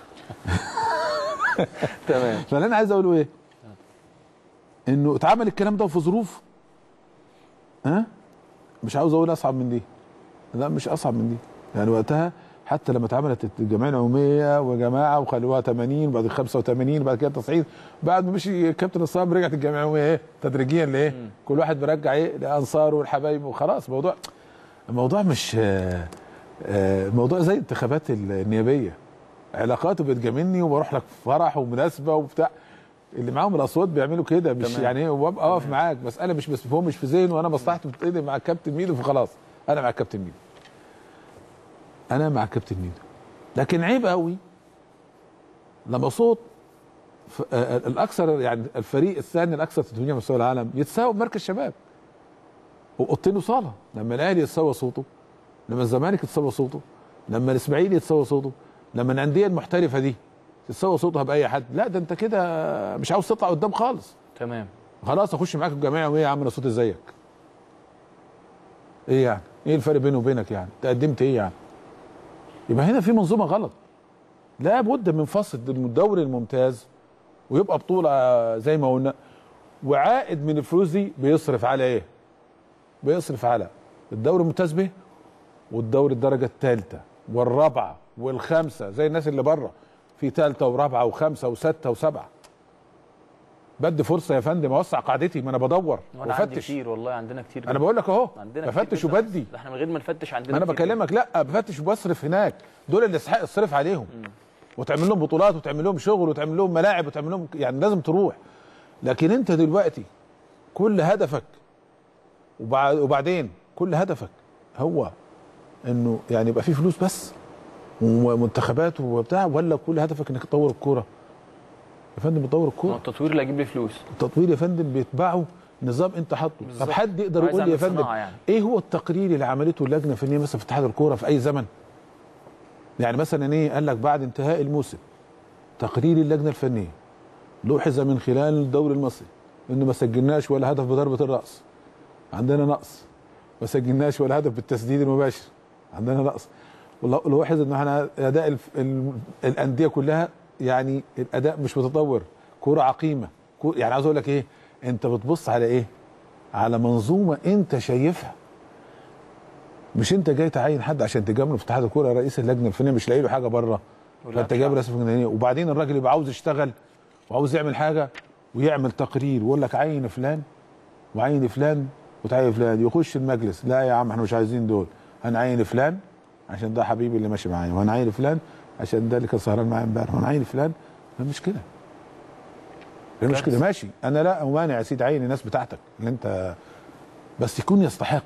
تمام فاللي انا عايز اقوله ايه انه اتعمل الكلام ده في ظروف ها مش عاوز اقول اصعب من دي لا مش اصعب من دي يعني وقتها حتى لما اتعملت الجمعيه العموميه وجماعه وخلوها 80 وبعد 85 وبعد كده تصعيد بعد ما مشي الكابتن الصاب رجعت الجمعيه العموميه ايه تدريجيا لايه كل واحد مرجع ايه لانصاره والحبايب وخلاص موضوع الموضوع مش آه، آه، الموضوع زي الانتخابات النيابيه علاقاته بتجاملني وبروح لك في فرح ومناسبه وبتاع اللي معاهم الاصوات بيعملوا كده مش تمام. يعني ايه وابقى اقف معاك مساله مش بس هو مش في ذهنه وانا مصلحتي بتتقضي مع الكابتن ميدو فخلاص انا مع الكابتن ميدو انا مع الكابتن ميدو لكن عيب قوي لما صوت ف- آه، الاكثر يعني الفريق الثاني الاكثر تتويجا على مستوى العالم يتساوى بمركز شباب واوضتين وصاله لما الاهلي يتساوى صوته لما الزمالك يتساوى صوته لما الاسماعيلي يتساوى صوته لما الانديه المحترفه دي تتساوى صوتها باي حد لا ده انت كده مش عاوز تطلع قدام خالص تمام خلاص اخش معاك الجماعه وايه يا عم انا صوتي زيك ايه يعني ايه الفرق بيني وبينك يعني انت قدمت ايه يعني يبقى هنا في منظومه غلط لا بد من فصل الدوري الممتاز ويبقى بطوله زي ما قلنا وعائد من الفلوس دي بيصرف على ايه بيصرف على الدوري الممتاز به والدوري الدرجه الثالثه والرابعه والخامسه زي الناس اللي بره في ثالثه ورابعه وخامسه وسته وسبعه بدي فرصه يا فندم اوسع قاعدتي ما انا بدور وانا عندي وفتش كتير والله عندنا كتير انا بقول لك اهو عندنا كتير بفتش جداً. وبدي ده احنا من غير ما نفتش عندنا ما انا كتير بكلمك لا بفتش وبصرف هناك دول اللي يستحق الصرف عليهم وتعمل لهم بطولات وتعمل لهم شغل وتعمل لهم ملاعب وتعمل لهم يعني لازم تروح لكن انت دلوقتي كل هدفك وبع- وبعدين كل هدفك هو انه يعني يبقى في فلوس بس ومنتخبات وبتاع ولا كل هدفك انك تطور الكوره يا فندم تطور ما هو الكوره التطوير اللي هيجيب لي فلوس التطوير يا فندم بيتبعه نظام انت حاطه طب بالظبط. حد يقدر عايز يقول لي يا أعمل فندم صناعة يعني. ايه هو التقرير اللي عملته اللجنه الفنيه مثلا في اتحاد الكوره في اي زمن يعني مثلا ايه قال لك بعد انتهاء الموسم تقرير اللجنه الفنيه لوحظ من خلال الدوري المصري انه ما سجلناش ولا هدف بضربه الراس عندنا نقص ما سجلناش ولا هدف بالتسديد المباشر عندنا نقص ولوحظ ان احنا اداء الف... ال... الانديه كلها يعني الاداء مش متطور كوره عقيمه كورة يعني عاوز اقول لك ايه انت بتبص على ايه على منظومه انت شايفها مش انت جاي تعين حد عشان تجامله في اتحاد الكوره رئيس اللجنه الفنيه مش لاقي له حاجه بره ولا فانت مش جايب عارف. رئيس اللجنه وبعدين الراجل يبقى عاوز يشتغل وعاوز يعمل حاجه ويعمل تقرير ويقول لك عين فلان وعين فلان وتعين فلان يخش المجلس لا يا عم احنا مش عايزين دول هنعين فلان عشان ده حبيبي اللي ماشي معايا وهنعين فلان عشان ده اللي كان سهران معايا امبارح وهنعين فلان لا مش كده لا مش كده كارثة. ماشي انا لا مانع يا سيدي عين الناس بتاعتك اللي انت بس يكون يستحق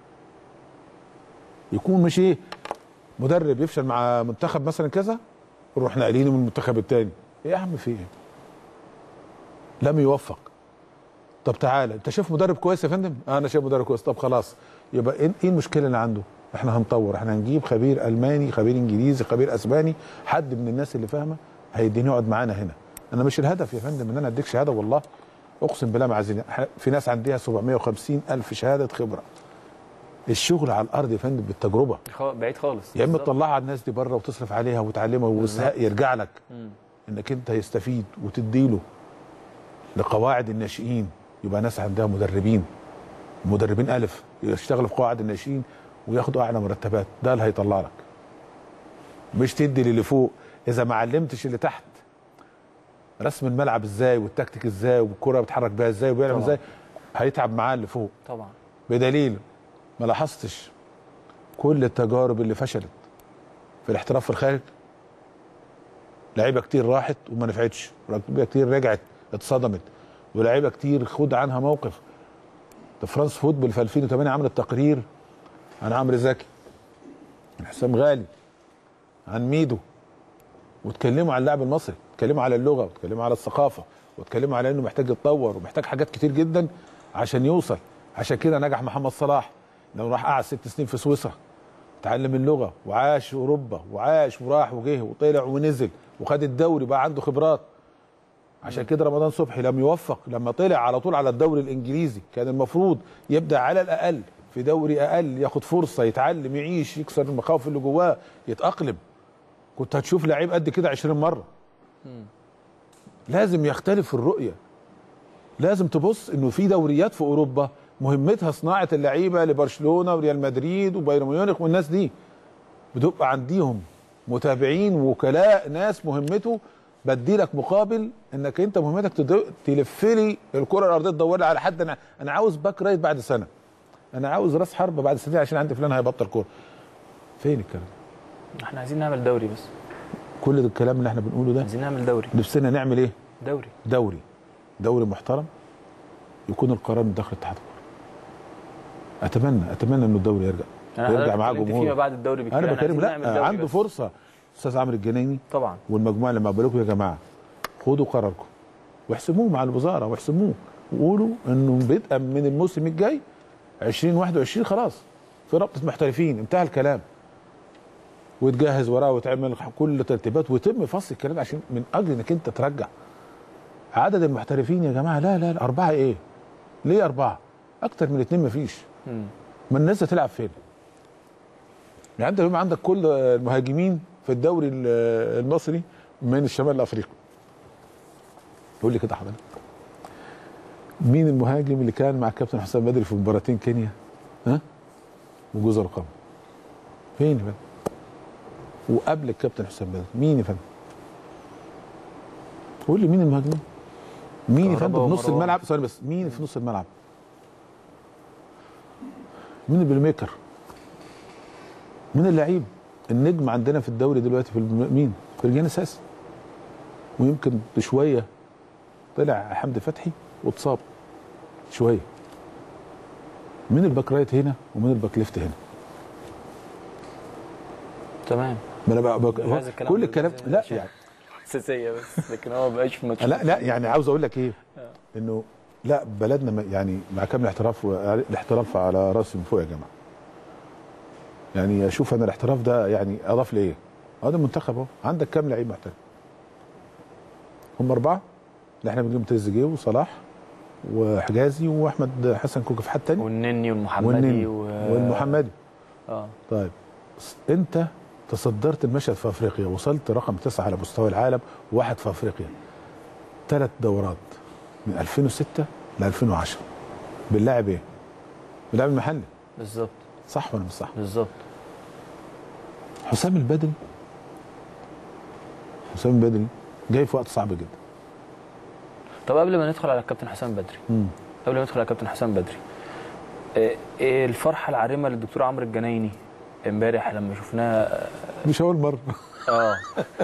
يكون مش ايه مدرب يفشل مع منتخب مثلا كذا نروح ناقلينه من المنتخب التاني ايه يا عم في ايه لم يوفق طب تعالى انت شايف مدرب كويس يا فندم آه انا شايف مدرب كويس طب خلاص يبقى ايه إيه المشكله اللي عنده احنا هنطور احنا هنجيب خبير الماني خبير انجليزي خبير اسباني حد من الناس اللي فاهمه هيديني يقعد معانا هنا انا مش الهدف يا فندم ان انا اديك شهاده والله اقسم بالله ما عايزين إحنا في ناس عندها 750 الف شهاده خبره الشغل على الارض يا فندم بالتجربه خ- بعيد خالص يا اما بالظبط. تطلعها على الناس دي بره وتصرف عليها وتعلمها ويستحق يرجع لك مم. انك انت يستفيد وتديله لقواعد الناشئين يبقى ناس عندها مدربين مدربين الف يشتغلوا في قواعد الناشئين وياخدوا اعلى مرتبات ده اللي هيطلع لك مش تدي للي فوق اذا ما علمتش اللي تحت رسم الملعب ازاي والتكتيك ازاي والكره بيتحرك بيها ازاي وبيعمل طبعا. ازاي هيتعب معاه اللي فوق طبعا بدليل ما لاحظتش كل التجارب اللي فشلت في الاحتراف في الخارج لعيبه كتير راحت وما نفعتش لعيبه كتير رجعت اتصدمت ولاعيبه كتير خد عنها موقف ده فرانس فوتبول في 2008 عملت تقرير عن عمرو زكي عن حسام غالي عن ميدو واتكلموا عن اللاعب المصري اتكلموا على اللغه واتكلموا على الثقافه واتكلموا على انه محتاج يتطور ومحتاج حاجات كتير جدا عشان يوصل عشان كده نجح محمد صلاح لو راح قعد ست سنين في سويسرا اتعلم اللغه وعاش في اوروبا وعاش وراح وجه وطلع ونزل وخد الدوري بقى عنده خبرات عشان كده رمضان صبحي لم يوفق لما طلع على طول على الدوري الانجليزي كان المفروض يبدا على الاقل في دوري اقل ياخد فرصه يتعلم يعيش يكسر المخاوف اللي جواه يتاقلم كنت هتشوف لعيب قد كده 20 مره لازم يختلف الرؤيه لازم تبص انه في دوريات في اوروبا مهمتها صناعه اللعيبه لبرشلونه وريال مدريد وبايرن ميونخ والناس دي بتبقى عنديهم متابعين وكلاء ناس مهمته بدي لك مقابل انك انت مهمتك تد- تلف لي الكره الارضيه تدور لي على حد انا انا عاوز باك رايت بعد سنه انا عاوز راس حربه بعد سنتين عشان عندي فلان هيبطل كوره فين الكلام احنا عايزين نعمل دوري بس كل ده الكلام اللي احنا بنقوله ده عايزين نعمل دوري نفسنا نعمل ايه دوري دوري دوري محترم يكون القرار من داخل اتحاد الكوره اتمنى اتمنى انه الدوري يرجع أنا يرجع حضرتك معاه اتكلمت جمهور فيما بعد الدوري بكتير انا إحنا بتكلم عايزين نعمل لا دوري عنده بس. فرصه استاذ عمرو الجنايني طبعا والمجموعه لما بقول لكم يا جماعه خدوا قراركم واحسموه مع الوزاره واحسموه وقولوا انه بدءا من الموسم الجاي 2021 خلاص في رابطه محترفين انتهى الكلام وتجهز وراه وتعمل كل الترتيبات ويتم فصل الكلام عشان من اجل انك انت ترجع عدد المحترفين يا جماعه لا لا, لا اربعه ايه؟ ليه اربعه؟ اكتر من اثنين مفيش مم. ما الناس هتلعب فين؟ يعني انت يبقى عندك كل المهاجمين في الدوري ال- المصري من الشمال الافريقي. قول لي كده حضرتك. مين المهاجم اللي كان مع الكابتن حسام بدري في مباراتين كينيا؟ ها؟ وجوز القمر. فين يا فندم؟ وقبل الكابتن حسام بدري، مين يا فندم؟ قول لي مين المهاجمين؟ مين يا كهربا فندم في نص ومروان. الملعب؟ ثواني بس، مين في نص الملعب؟ مين البلاي ميكر؟ مين اللعيب؟ النجم عندنا في الدوري دلوقتي في الم- مين؟ فرجاني ساسي ويمكن بشويه طلع حمدي فتحي واتصاب شويه مين الباك رايت هنا ومين الباك ليفت هنا؟ تمام ما انا بقى مش عايز بقى الكلام كل ده الكلام زي- لا عشان- يعني اساسيه بس لكن هو ما بقاش في ماتش لا لا يعني عاوز اقول لك ايه؟ انه لا بلدنا ما- يعني مع كامل الاحتراف الاحتراف على راسي من فوق يا جماعه. يعني اشوف انا الاحتراف ده يعني اضاف لي ايه؟ اه ده منتخب اهو عندك كام لعيب محترف؟ هم اربعه اللي احنا بنجيب تريزيجيه وصلاح وحجازي واحمد حسن كوكا في حد تاني والنني والمحمدي والنني و... والمحمدي اه طيب س- انت تصدرت المشهد في افريقيا وصلت رقم تسعه على مستوى العالم واحد في افريقيا ثلاث دورات من 2006 ل 2010 باللاعب ايه؟ باللاعب المحلي بالظبط صح ولا مش صح؟ بالظبط حسام البدري حسام البدري جاي في وقت صعب جدا طب قبل ما ندخل على الكابتن حسام بدري مم. قبل ما ندخل على الكابتن حسام بدري إيه إيه الفرحه العارمه للدكتور عمرو الجنايني امبارح لما شفناه مش اول مره اه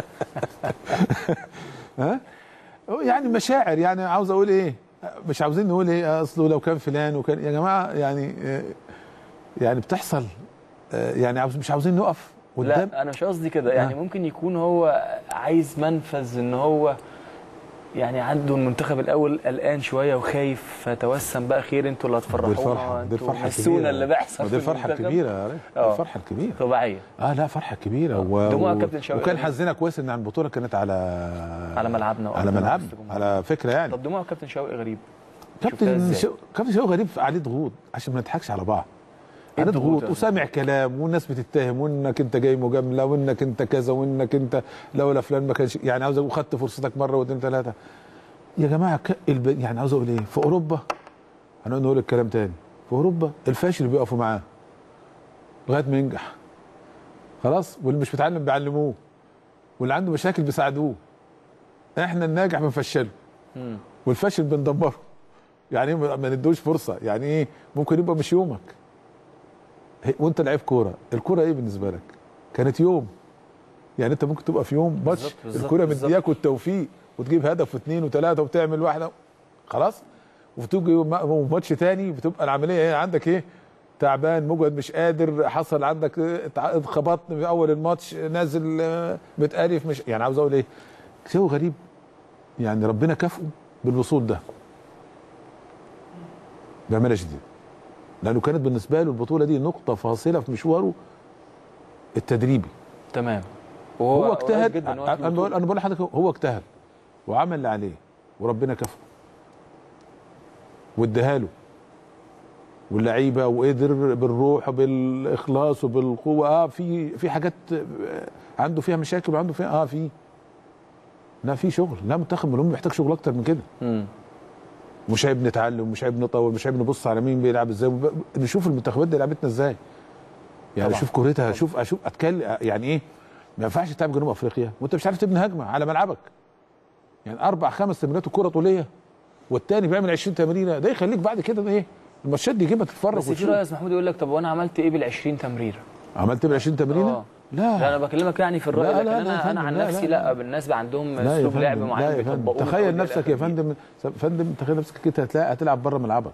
ها يعني مشاعر يعني عاوز اقول ايه مش عاوزين نقول ايه اصله لو كان فلان وكان يا جماعه يعني آه، يعني بتحصل آه، يعني عاوز مش عاوزين نقف قدام لا انا مش قصدي كده يعني آه. ممكن يكون هو عايز منفذ ان هو يعني عنده المنتخب الاول قلقان شويه وخايف فتوسم بقى خير انتوا اللي دي هتفرحونا الفرحه دي انتوا الفرحه نسونا الكبيره اللي بيحصل دي في الفرحه المنتخب. الكبيره يا ريت. دي آه. الفرحه الكبيره طبيعيه اه لا فرحه كبيره و... دموع و... كابتن شوقي وكان غريب. حظنا كويس ان البطوله كانت على على ملعبنا على وأرضنا ملعبنا وسط جمهورنا. على فكره يعني طب دموع كابتن شوقي غريب شفتها كابتن إزاي؟ شو... كابتن شوقي غريب عليه ضغوط عشان ما نضحكش على بعض إيه عليه الضغوط ضغوط يا وسامع كلام والناس بتتهم وانك انت جاي مجامله وانك انت كذا وانك انت لولا فلان ما كانش يعني عاوز اقول خدت فرصتك مره واثنين ثلاثه يا جماعه ك... الب... يعني عاوز اقول ايه في اوروبا هنقول نقول الكلام تاني في اوروبا الفاشل بيقفوا معاه لغايه ما ينجح خلاص واللي مش متعلم بيعلموه واللي عنده مشاكل بيساعدوه احنا الناجح بنفشله مم. والفاشل بندمره يعني إيه ما ما ندوش فرصه يعني ايه ممكن يبقى مش يومك هي- وانت لعيب كوره الكوره ايه بالنسبه لك كانت يوم يعني انت ممكن تبقى في يوم ماتش بالظبط، بالظبط، الكوره بالظبط. مدياك والتوفيق وتجيب هدف واثنين وثلاثه وتعمل واحده خلاص وتيجي م- ماتش تاني بتبقى العمليه ايه عندك ايه تعبان مجهد مش قادر حصل عندك اه، اتع- اتخبطت في اول الماتش نازل اه، متقرف مش يعني عاوز اقول ايه شيء غريب يعني ربنا كافئه بالوصول ده بأمانة شديدة لأنه كانت بالنسبة له البطولة دي نقطة فاصلة في مشواره التدريبي تمام هو, قريب اجتهد جدا وقت انا بقول البطولة. انا بقول لحضرتك هو اجتهد وعمل اللي عليه وربنا كفه واداها له واللعيبه وقدر بالروح وبالاخلاص وبالقوه اه في في حاجات آه، عنده فيها مشاكل وعنده فيها اه في لا في شغل لا منتخب ملوم محتاج شغل اكتر من كده مم. مش عيب نتعلم مش عيب نطور مش عيب نبص على مين بيلعب ازاي وب- نشوف المنتخبات دي لعبتنا ازاي يعني طبعا. اشوف كورتها اشوف اشوف اتكلم يعني ايه ما ينفعش تلعب جنوب افريقيا وانت مش عارف تبني هجمه على ملعبك يعني اربع خمس تمريرات وكره طوليه والتاني بيعمل 20 تمريره ده يخليك بعد كده ايه الماتشات دي جيبها تتفرج بس في وتشوف رئيس محمود يقول لك طب وانا عملت ايه بال 20 تمريره؟ عملت ب 20 تمرينه آه. لا لا انا بكلمك يعني في الراي لا، لكن لا، لا يا انا انا فندم، عن لا، نفسي لا. لا بالناس بقى عندهم لا يا اسلوب لعب فندم، معين لا يا فندم بيطبقوه من تخيل أول نفسك لآخر يا دقيقة. فندم فندم تخيل نفسك كده هتلاقي هتلعب بره ملعبك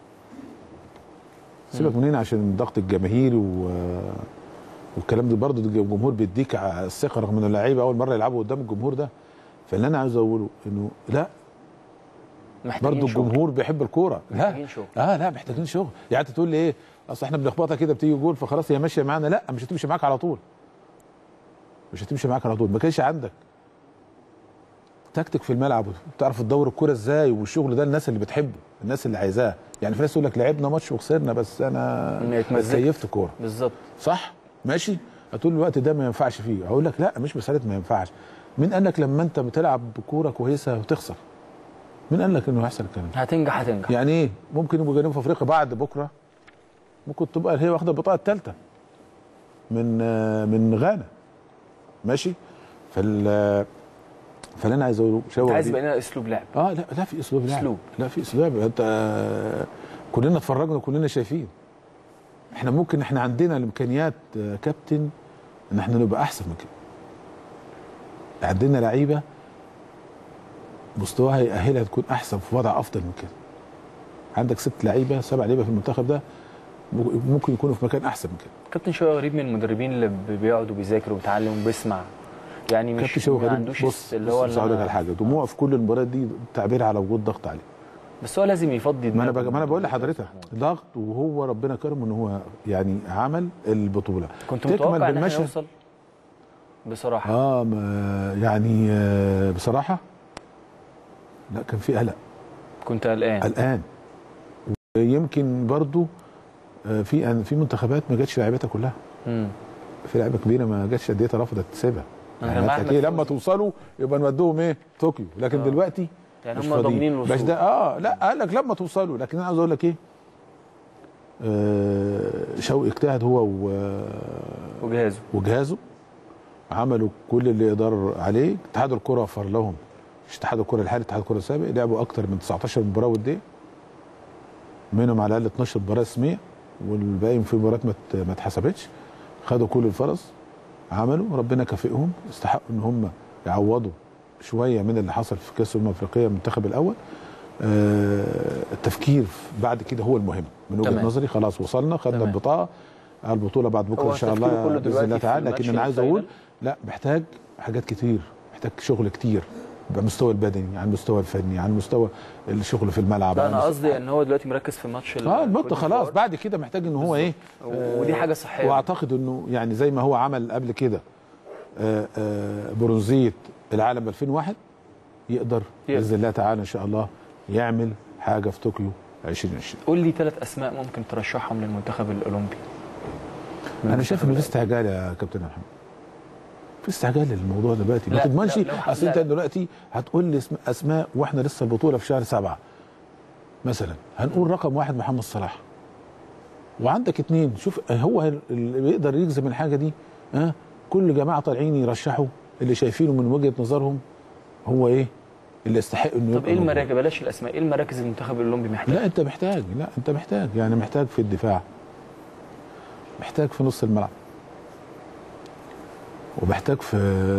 سيبك منين عشان الضغط الجماهيري و والكلام ده برضه الجمهور بيديك ع- الثقه رغم ان اللعيبه اول مره يلعبوا قدام الجمهور ده فاللي انا عايز اقوله انه لا محتاجين برضه شغل. الجمهور بيحب الكوره لا محتاجين شغل. اه لا محتاجين شغل يعني انت تقول لي ايه اصل احنا بنخبطها كده بتيجي جول فخلاص هي ماشيه معانا لا مش هتمشي معاك على طول مش هتمشي معاك على طول ما كانش عندك تكتيك في الملعب وتعرف تدور الكوره ازاي والشغل ده الناس اللي بتحبه الناس اللي عايزاه يعني في ناس يقول لك لعبنا ماتش وخسرنا بس انا إن اتمزجت. كيفت كوره بالظبط صح ماشي هتقول الوقت ده ما ينفعش فيه اقول لك لا مش مساله ما ينفعش مين قال لك لما انت بتلعب بكوره كويسه وتخسر مين قال لك انه هيحصل الكلام ده هتنجح هتنجح يعني ايه ممكن يبقوا جنوب افريقيا بعد بكره ممكن تبقى هي واخده البطاقه الثالثه من آه، من غانا ماشي فال فاللي انا عايز اقوله انت شاور عايز دي- يبقى لنا اسلوب لعب اه لا لا في اسلوب لعب أسلوب. لا في اسلوب انت آه، كلنا اتفرجنا وكلنا شايفين احنا ممكن احنا عندنا الامكانيات آه، كابتن ان احنا نبقى احسن من كده عندنا لعيبه مستواها يأهلها تكون احسن في وضع افضل من كده عندك ست لعيبه سبع لعيبه في المنتخب ده ممكن يكونوا في مكان احسن من كده كابتن شوقي غريب من المدربين اللي بي- بيقعد وبيذاكر وبيتعلم وبيسمع يعني مش كابتن شوقي ما غريب عندوش بص اللي بص هو بص اللي هقول لك أنا- على حاجه دموعه في كل المباريات دي تعبير على وجود ضغط عليه بس هو لازم يفضي ما انا دماغه بق- ما انا بقول من لحضرتك محمود. ضغط وهو ربنا كرمه ان هو يعني عمل البطوله كنت تكمل متوقع ان احنا بالمشهد. نوصل بصراحه اه ما يعني آه بصراحه لا كان في قلق كنت قلقان قلقان ويمكن برضو آه في في منتخبات ما جاتش لعيبتها كلها مم. في لعيبه كبيره ما جاتش انديتها رفضت تسيبها أنا يعني مع هتلاقي أحمد لما فوزي. توصلوا يبقى نودوهم ايه طوكيو لكن آه. دلوقتي يعني مش هم فاضيين. ضامنين مش الوصول ده اه لا قال لك لما توصلوا لكن انا عاوز اقول لك ايه آه شوقي اجتهد هو و- وجهازه وجهازه عملوا كل اللي يقدر عليه اتحاد الكره وفر لهم مش اتحاد الكره الحالي اتحاد الكره السابق لعبوا اكتر من 19 مباراه وديه منهم على الاقل 12 مباراه رسميه والباقي في مباريات ما ات- ما اتحسبتش خدوا كل الفرص عملوا ربنا كافئهم استحقوا ان هم يعوضوا شويه من اللي حصل في كاس الامم الافريقيه المنتخب الاول آه التفكير في- بعد كده هو المهم من وجهه تمام. نظري خلاص وصلنا خدنا تمام. البطاقه على البطوله بعد بكره هو ان شاء تفكيره الله كله باذن دلوقتي الله في تعالى لكن الماتش انا عايز اقول الفاينل. لا محتاج حاجات كتير محتاج شغل كتير على المستوى البدني على المستوى الفني على المستوى الشغل في الملعب لا على انا المستوى- قصدي ان هو دلوقتي مركز في ماتش ال- اه المده كوت خلاص ديفوار. بعد كده محتاج ان هو ايه و- ودي حاجه صحيه واعتقد انه يعني زي ما هو عمل قبل كده آه، آه، برونزيه العالم 2001 يقدر يقدر. باذن الله تعالى ان شاء الله يعمل حاجه في طوكيو 2020 قول لي ثلاث اسماء ممكن ترشحهم للمنتخب الاولمبي انا شايف انه في استعجال يا كابتن محمد في استعجال للموضوع دلوقتي ما لا، تضمنش لا، لو- اصل لا، انت لا. دلوقتي هتقول لي اسم- اسماء واحنا لسه البطوله في شهر سبعه مثلا هنقول رقم واحد محمد صلاح وعندك اتنين شوف هو اللي بيقدر يجزم الحاجه دي ها كل جماعه طالعين يرشحوا اللي شايفينه من وجهه نظرهم هو ايه اللي يستحق انه طب يبقى ايه موجود. المراكز بلاش الاسماء ايه المراكز اللي المنتخب الاولمبي محتاج لا انت محتاج لا انت محتاج يعني محتاج في الدفاع محتاج في نص الملعب ومحتاج في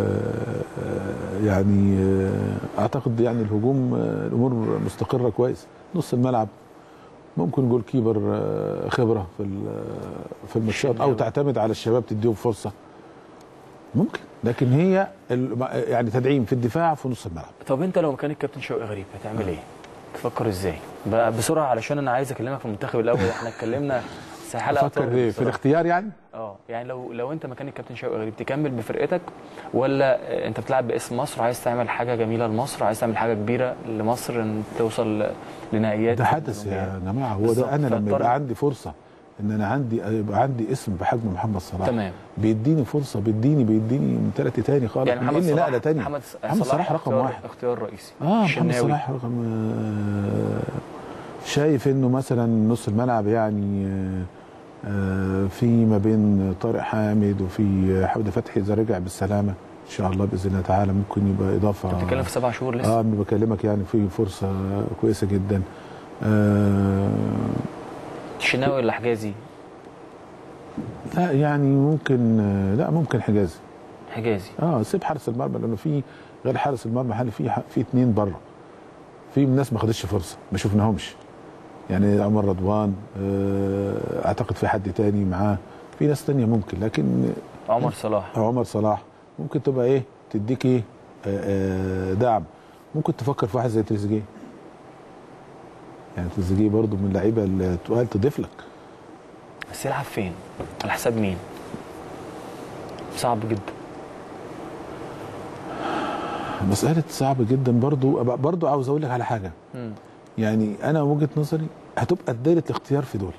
يعني اعتقد يعني الهجوم الامور مستقره كويس نص الملعب ممكن جول كيبر خبره في في الماتشات او شناوي. تعتمد على الشباب تديهم فرصه ممكن لكن هي ال- يعني تدعيم في الدفاع في نص الملعب طب انت لو مكان الكابتن شوقي غريب هتعمل ايه؟ تفكر ازاي؟ بقى بسرعه علشان انا عايز اكلمك في المنتخب الاول احنا اتكلمنا في حلقه افكر طول ايه في بصراحة. الاختيار يعني اه يعني لو لو انت مكان الكابتن شوقي غريب تكمل بفرقتك ولا آه، انت بتلعب باسم مصر عايز تعمل حاجه جميله لمصر عايز تعمل حاجه كبيره لمصر ان توصل لنهائيات ده حدث يا جماعه هو بالظبط. ده انا لما فاضطر- يبقى عندي فرصه ان انا عندي يبقى عندي اسم بحجم محمد صلاح تمام بيديني فرصه بيديني بيديني من ثلاثه تاني خالص يعني محمد بينقلني صلاح نقله تانية محمد, محمد صلاح رقم اختيار- واحد اختيار رئيسي اه محمد الشناوي. صلاح رقم آه، شايف انه مثلا نص الملعب يعني آه، آه، في ما بين طارق حامد وفي حمدي فتحي اذا رجع بالسلامه ان شاء الله باذن الله تعالى ممكن يبقى اضافه انت بتتكلم في سبع شهور لسه اه انا بكلمك يعني في فرصه كويسه جدا آه الشناوي ولا حجازي لا يعني ممكن لا ممكن حجازي حجازي اه سيب حارس المرمى لانه في غير حارس المرمى حالي في في اثنين بره في ناس ما خدتش فرصه ما شفناهمش يعني عمر رضوان آه، اعتقد في حد تاني معاه في ناس تانية ممكن لكن عمر صلاح عمر صلاح ممكن تبقى ايه تديك ايه آه، آه، دعم ممكن تفكر في واحد زي تريزيجيه يعني تريزيجيه برضو من اللعيبه اللي تقال تضيف لك بس يلعب فين على حساب مين صعب جدا مساله صعبه جدا برضو برضو عاوز اقول لك على حاجه مم. يعني انا وجهه نظري هتبقى دايره الاختيار في دول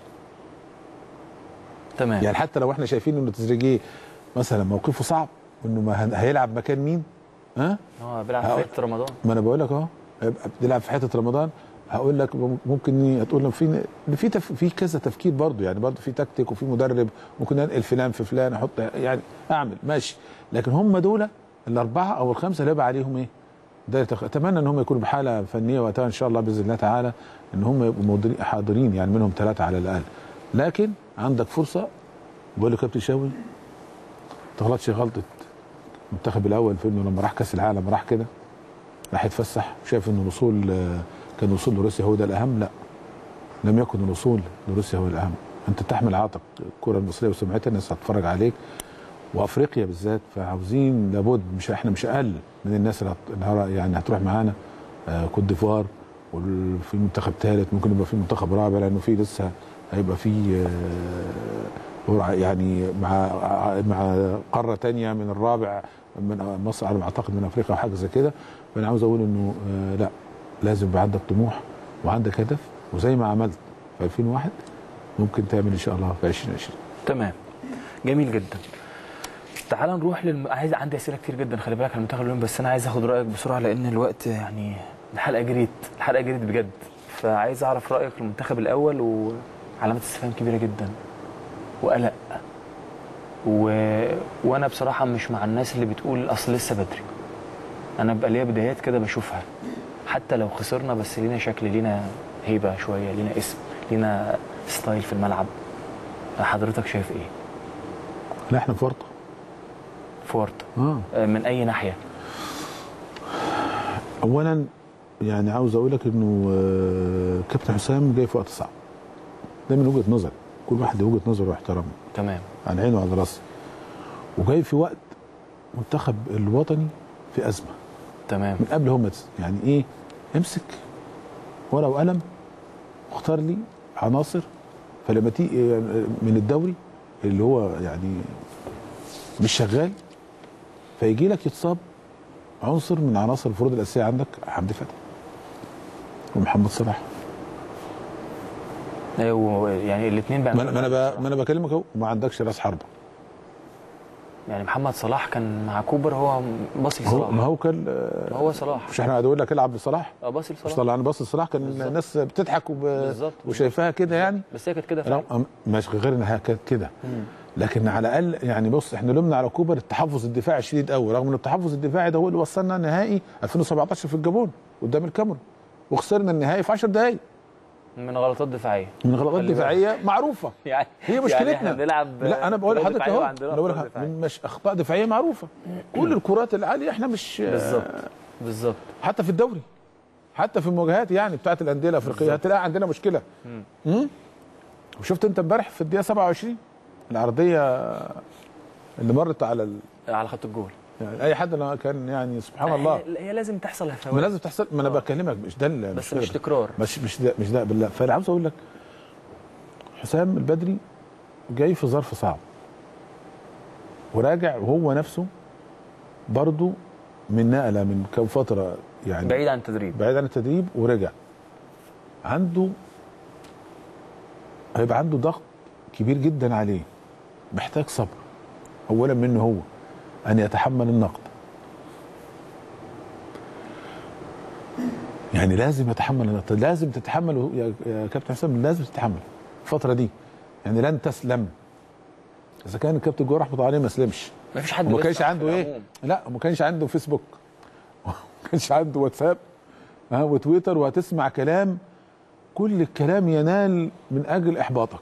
تمام يعني حتى لو احنا شايفين انه تريزيجيه مثلا موقفه صعب انه ما هن- هيلعب مكان مين ها هو بيلعب هقول- في رمضان ما انا بقول لك اهو هيبقى بتلعب في حته رمضان هقول لك ممكن إيه؟ هتقول لك في في تف... في كذا تفكير برضو يعني برضو في تكتيك وفي مدرب ممكن انقل فلان في فلان احط يعني اعمل ماشي لكن هم دول الاربعه او الخمسه اللي هيبقى عليهم ايه؟ ده يتخ... اتمنى ان هم يكونوا بحاله فنيه وقتها ان شاء الله باذن الله تعالى ان هم يبقوا مودرين- حاضرين يعني منهم ثلاثه على الاقل لكن عندك فرصه بقول لك يا كابتن شاوي ما تغلطش غلطه المنتخب الاول في انه لما راح كاس العالم راح كده راح يتفسح شايف ان الوصول آه، كان الوصول لروسيا هو ده الاهم لا لم يكن الوصول لروسيا هو الاهم انت تحمل عاتق الكره المصريه وسمعتها الناس هتتفرج عليك وافريقيا بالذات فعاوزين لابد مش احنا مش اقل من الناس اللي هت- اللي هر- يعني هتروح معانا آه، كوت ديفوار وفي منتخب ثالث ممكن يبقى في منتخب رابع لانه في لسه هيبقى في آه، قرعة يعني مع مع قاره تانية من الرابع من مصر على ما اعتقد من افريقيا او حاجه زي كده فانا عاوز اقول انه آه، لا لازم يبقى عندك طموح وعندك هدف وزي ما عملت في 2001 ممكن تعمل ان شاء الله في 2020 تمام جميل جدا تعال نروح للم... عايز عندي اسئله كتير جدا خلي بالك على المنتخب اليوم بس انا عايز اخد رايك بسرعه لان الوقت يعني الحلقه جريت الحلقه جريت بجد فعايز اعرف رايك في المنتخب الاول وعلامات استفهام كبيره جدا وقلق و... وانا بصراحه مش مع الناس اللي بتقول اصل لسه بدري انا بقى ليا بدايات كده بشوفها حتى لو خسرنا بس لينا شكل لينا هيبه شويه لينا اسم لينا ستايل في الملعب حضرتك شايف ايه لا احنا في ورطه في ورطه اه من اي ناحيه اولا يعني عاوز اقول لك انه آه، كابتن حسام جاي في وقت صعب ده من وجهه نظري كل واحد له وجهه نظره واحترامه تمام على عيني وعلى راسي وجاي في وقت منتخب الوطني في ازمه تمام من قبل هم يعني ايه امسك ورقه وقلم واختار لي عناصر فلما تيجي من الدوري اللي هو يعني مش شغال فيجي لك يتصاب عنصر من عناصر الفروض الاساسيه عندك حمدي فتحي ومحمد صلاح ايوه يعني الاثنين ما انا ما انا ب- ما انا بكلمك اهو ما عندكش راس حربه يعني محمد صلاح كان مع كوبر هو باصي هو لصلاح ما هو كان ما هو صلاح مش احنا هنقول لك العب لصلاح اه باصي مش لصلاح طلع انا باص لصلاح كان بالظبط. الناس بتضحك وب... بالظبط وشايفاها كده يعني بس هي كانت كده فعلا لا مش غير انها كانت كده مم. لكن على الاقل يعني بص احنا لومنا على كوبر التحفظ الدفاعي الشديد قوي رغم ان التحفظ الدفاعي ده هو اللي وصلنا نهائي 2017 في الجابون قدام الكاميرون وخسرنا النهائي في 10 دقائق من غلطات دفاعيه من غلطات خلي بالك. دفاعيه معروفه يعني هي يعني مشكلتنا احنا بنلعب لا انا بقول كرة لحضرتك دفاعية اهو وعندنا أنا بقول أخطاء لك دفاعية. مش اخطاء دفاعيه معروفه كل الكرات العاليه احنا مش بالظبط بالظبط حتى في الدوري حتى في المواجهات يعني بتاعت الانديه الافريقيه هتلاقي عندنا مشكله مم. امم وشفت انت امبارح في الدقيقه 27 العرضيه اللي مرت على ال... على خط الجول يعني اي حد أنا كان يعني سبحان الله هي, هي لازم تحصل ما هفوات لازم تحصل ما انا بكلمك مش ده ال- بس كده. مش تكرار مش مش ده مش ده بالله فانا عاوز اقول لك حسام البدري جاي في ظرف صعب وراجع وهو نفسه برضه من نقله من كم فتره يعني بعيد عن التدريب بعيد عن التدريب ورجع عنده هيبقى عنده ضغط كبير جدا عليه محتاج صبر اولا منه هو ان يتحمل النقد يعني لازم يتحمل النقد لازم تتحمل يا يا كابتن حسام لازم تتحمل الفتره دي يعني لن تسلم اذا كان الكابتن جوه رحمه الله عليه ما سلمش ما فيش حد وما كانش بيسمع في عنده ايه العموم. لا وما كانش عنده فيسبوك وما كانش عنده واتساب ها وتويتر وهتسمع كلام كل الكلام ينال من اجل احباطك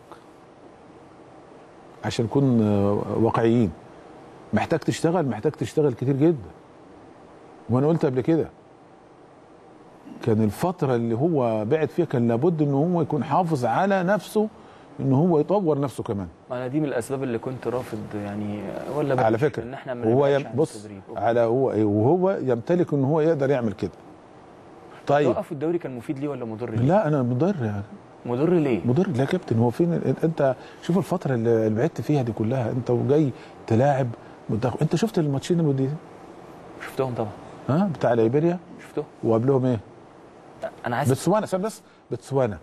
عشان نكون آه، واقعيين محتاج تشتغل محتاج تشتغل كتير جدا وانا قلت قبل كده كان الفترة اللي هو بعد فيها كان لابد ان هو يكون حافظ على نفسه ان هو يطور نفسه كمان انا دي من الاسباب اللي كنت رافض يعني ولا على بلاش فكرة ان احنا ما هو نبعدش يم عن بص التدريب. على هو إيه، وهو يمتلك ان هو يقدر يعمل كده طيب توقف الدوري كان مفيد ليه ولا مضر ليه؟ لا انا مضر يعني مضر ليه؟ مضر لا يا كابتن هو فين ال- انت شوف الفتره اللي اللي بعدت فيها دي كلها انت وجاي تلاعب منتخب انت شفت الماتشين اللي شفتهم طبعا ها بتاع ليبيريا شفتهم وقبلهم ايه انا عايز بتسوانا عشان بس بتسوانا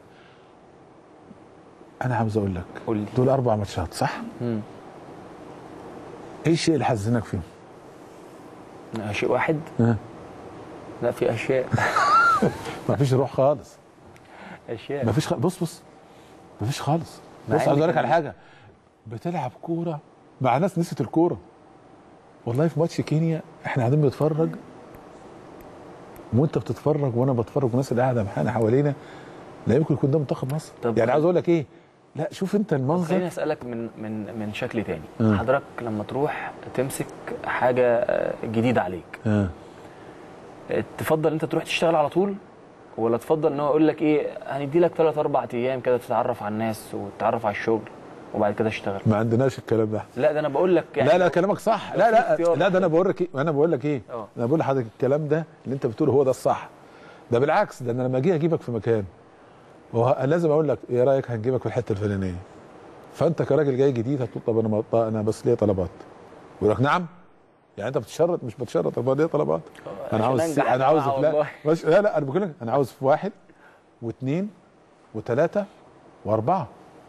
انا عاوز اقول لك قول لي دول اربع ماتشات صح مم. ايه الشيء اللي حزنك فيهم شيء واحد ها لا في اشياء ما فيش روح خالص اشياء ما فيش خ... بص بص ما فيش خالص مع بص إن عاوز اقول لك كان- على حاجه بتلعب كوره مع ناس نسيت الكوره والله في ماتش كينيا احنا قاعدين بنتفرج وانت بتتفرج وانا بتفرج والناس اللي قاعده معانا حوالينا لا يمكن يكون ده منتخب مصر طب يعني خل- عاوز اقول لك ايه لا شوف انت خليني المنظر اسالك من من من شكل تاني آه. حضرتك لما تروح تمسك حاجه آه، جديده عليك آه. آه، تفضل انت تروح تشتغل على طول ولا تفضل ان هو يقول لك ايه هندي لك ثلاث اربع ايام كده تتعرف على الناس وتتعرف على الشغل وبعد كده اشتغل ما عندناش الكلام ده لا ده انا بقول لك يعني لا لا كلامك صح لو لا في لا اختيار لا ده انا بقول لك ايه انا بقول لك ايه اه. انا بقول لحضرتك الكلام ده اللي انت بتقوله هو ده الصح ده بالعكس ده انا لما اجي اجيبك في مكان وه- لازم اقول لك ايه رايك هنجيبك في الحته الفلانيه فانت كراجل جاي جديد هتقول طب انا مط- انا بس ليا طلبات يقول لك نعم يعني انت بتشرط مش بتشرط طب ليا طلبات انا عشان عاوز أنجح انا عاوز بقى فلان والله. مش لا لا انا بقول لك انا عاوز في واحد واثنين وثلاثه واربعه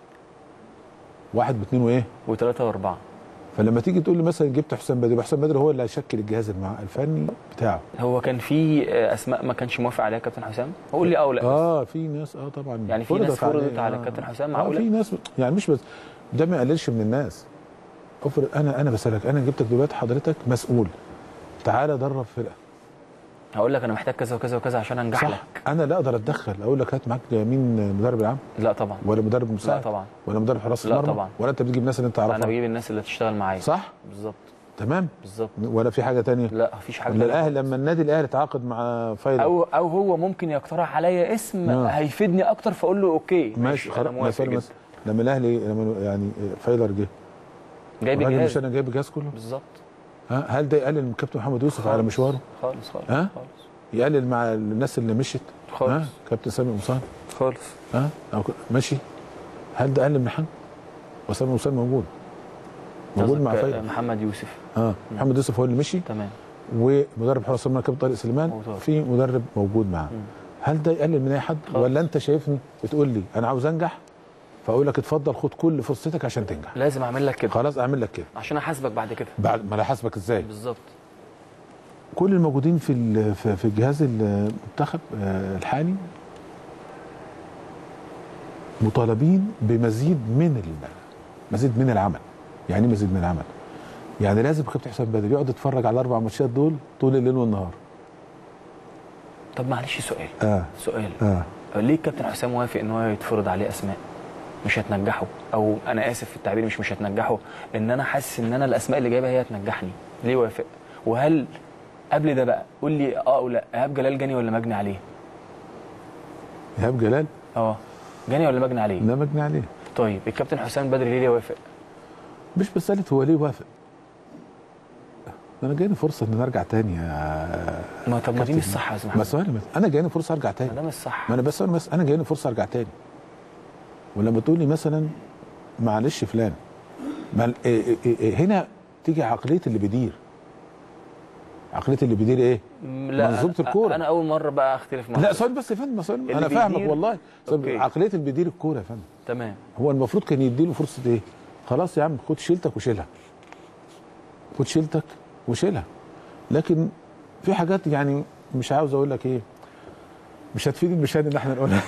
واحد واثنين وايه وثلاثه واربعه فلما تيجي تقول لي مثلا جبت حسام بدري يبقى حسام بدري هو اللي هيشكل الجهاز المع... الفني بتاعه هو كان في آه، اسماء ما كانش موافق عليها كابتن حسام قول لي اه لا اه في ناس اه طبعا يعني في فرضت ناس فرضت عليه. على آه. الكابتن حسام اه معقولة؟ في ناس يعني مش بس ده ما يقللش من الناس افرض انا انا بسالك انا جبتك دلوقتي حضرتك مسؤول تعالى درب فرقه هقول لك انا محتاج كذا وكذا وكذا عشان انجح صح لك انا لا اقدر اتدخل اقول لك هات معاك مين مدرب العام لا طبعا ولا مدرب لا مساعد طبعا ولا مدرب حراس لا المرمى طبعا. ولا انت بتجيب ناس اللي انت انا تعرفها بجيب الناس اللي تشتغل معايا صح بالظبط تمام بالظبط ولا في حاجه تانية لا مفيش حاجه ولا تانية الاهلي لما النادي الاهلي تعاقد مع فايلر او او هو ممكن يقترح عليا اسم آه. هيفيدني اكتر فاقول له اوكي ماشي انا خلاص موافق مثلا جدا مثلا لما الاهلي لما يعني فايلر جه جايب الراجل جهاز مش انا جايب الجهاز كله بالظبط ها هل ده يقلل من كابتن محمد يوسف على خالص. مشواره خالص خالص ها؟ خالص يقلل مع الناس اللي مشت ها خالص كابتن سامي قمصان خالص ها أو ك- ماشي هل ده قلل من حاجه وسامي قمصان موجود موجود مع قصدك فايلر محمد يوسف اه محمد يوسف هو اللي مشي تمام ومدرب حراس المرمى كابتن طارق سليمان وطارق. في مدرب موجود معاه مم. هل ده يقلل من اي حد خالص. ولا انت شايفني بتقول لي انا عاوز انجح فاقول لك اتفضل خد كل فرصتك عشان تنجح لازم اعمل لك كده خلاص اعمل لك كده عشان احاسبك بعد كده بعد ما انا حاسبك ازاي بالظبط كل الموجودين في ال- في في الجهاز المنتخب آه، الحالي مطالبين بمزيد من ال- مزيد من العمل يعني ايه مزيد من العمل يعني لازم كابتن حسام بدري يقعد يتفرج على الاربع ماتشات دول طول الليل والنهار طب معلش سؤال اه سؤال اه ليه الكابتن حسام وافق ان هو يتفرض عليه اسماء مش هتنجحه او انا اسف في التعبير مش مش هتنجحه ان انا حاسس ان انا الاسماء اللي جايبها هي هتنجحني ليه وافق وهل قبل ده بقى قول لي اه او لا ايهاب جلال جاني ولا مجني عليه ايهاب جلال اه جاني ولا مجني عليه لا مجني عليه طيب الكابتن حسام بدري ليه وافق مش مساله هو ليه وافق انا جايني فرصه ان أنا ارجع تاني يا ما طب ما دي كابتن. مش صح يا استاذ ما محمد ثواني بس انا جايني فرصه ارجع تاني ما ده مش صح ما انا بس انا بس انا جايني فرصه ارجع تاني ولما تقول لي مثلا معلش فلان ما ال- إيه إيه إيه هنا تيجي عقليه اللي بيدير عقليه اللي بيدير ايه؟ م- لا منظومة أنا- الكورة. انا اول مره بقى اختلف معاك لا ثواني بس يا فندم ثواني اللي انا فاهمك بيدير- والله ثواني، أوكي. عقليه اللي بيدير الكوره يا فندم تمام هو المفروض كان يديله فرصه ايه؟ خلاص يا عم خد شيلتك وشيلها خد شيلتك وشيلها لكن في حاجات يعني مش عاوز اقول لك ايه مش هتفيد المشاهد ان احنا نقولها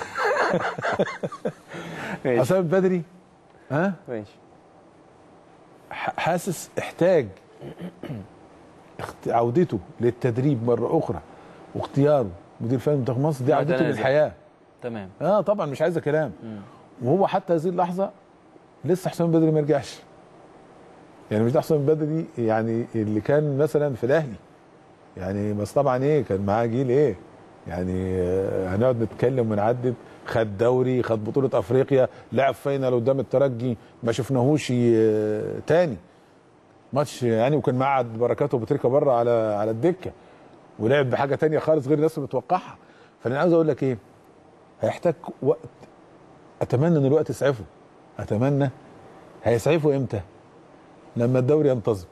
ماشي حسام بدري ها ماشي ح- حاسس احتاج اخت- عودته للتدريب مره اخرى واختياره مدير فني منتخب مصر دي لا عودته تنازع. للحياه تمام اه طبعا مش عايزه كلام مم. وهو حتى هذه اللحظه لسه حسام بدري ما رجعش يعني مش ده حسام بدري يعني اللي كان مثلا في الاهلي يعني بس طبعا ايه كان معاه جيل ايه يعني آه، هنقعد نتكلم ونعدد خد دوري خد بطوله افريقيا لعب فاينل قدام الترجي ما شفناهوش آه، تاني ماتش يعني وكان معاد بركاته وبتريكا بره على على الدكه ولعب بحاجه تانية خالص غير الناس متوقعها فانا عاوز اقول لك ايه هيحتاج وقت اتمنى ان الوقت يسعفه اتمنى هيسعفه امتى لما الدوري ينتظم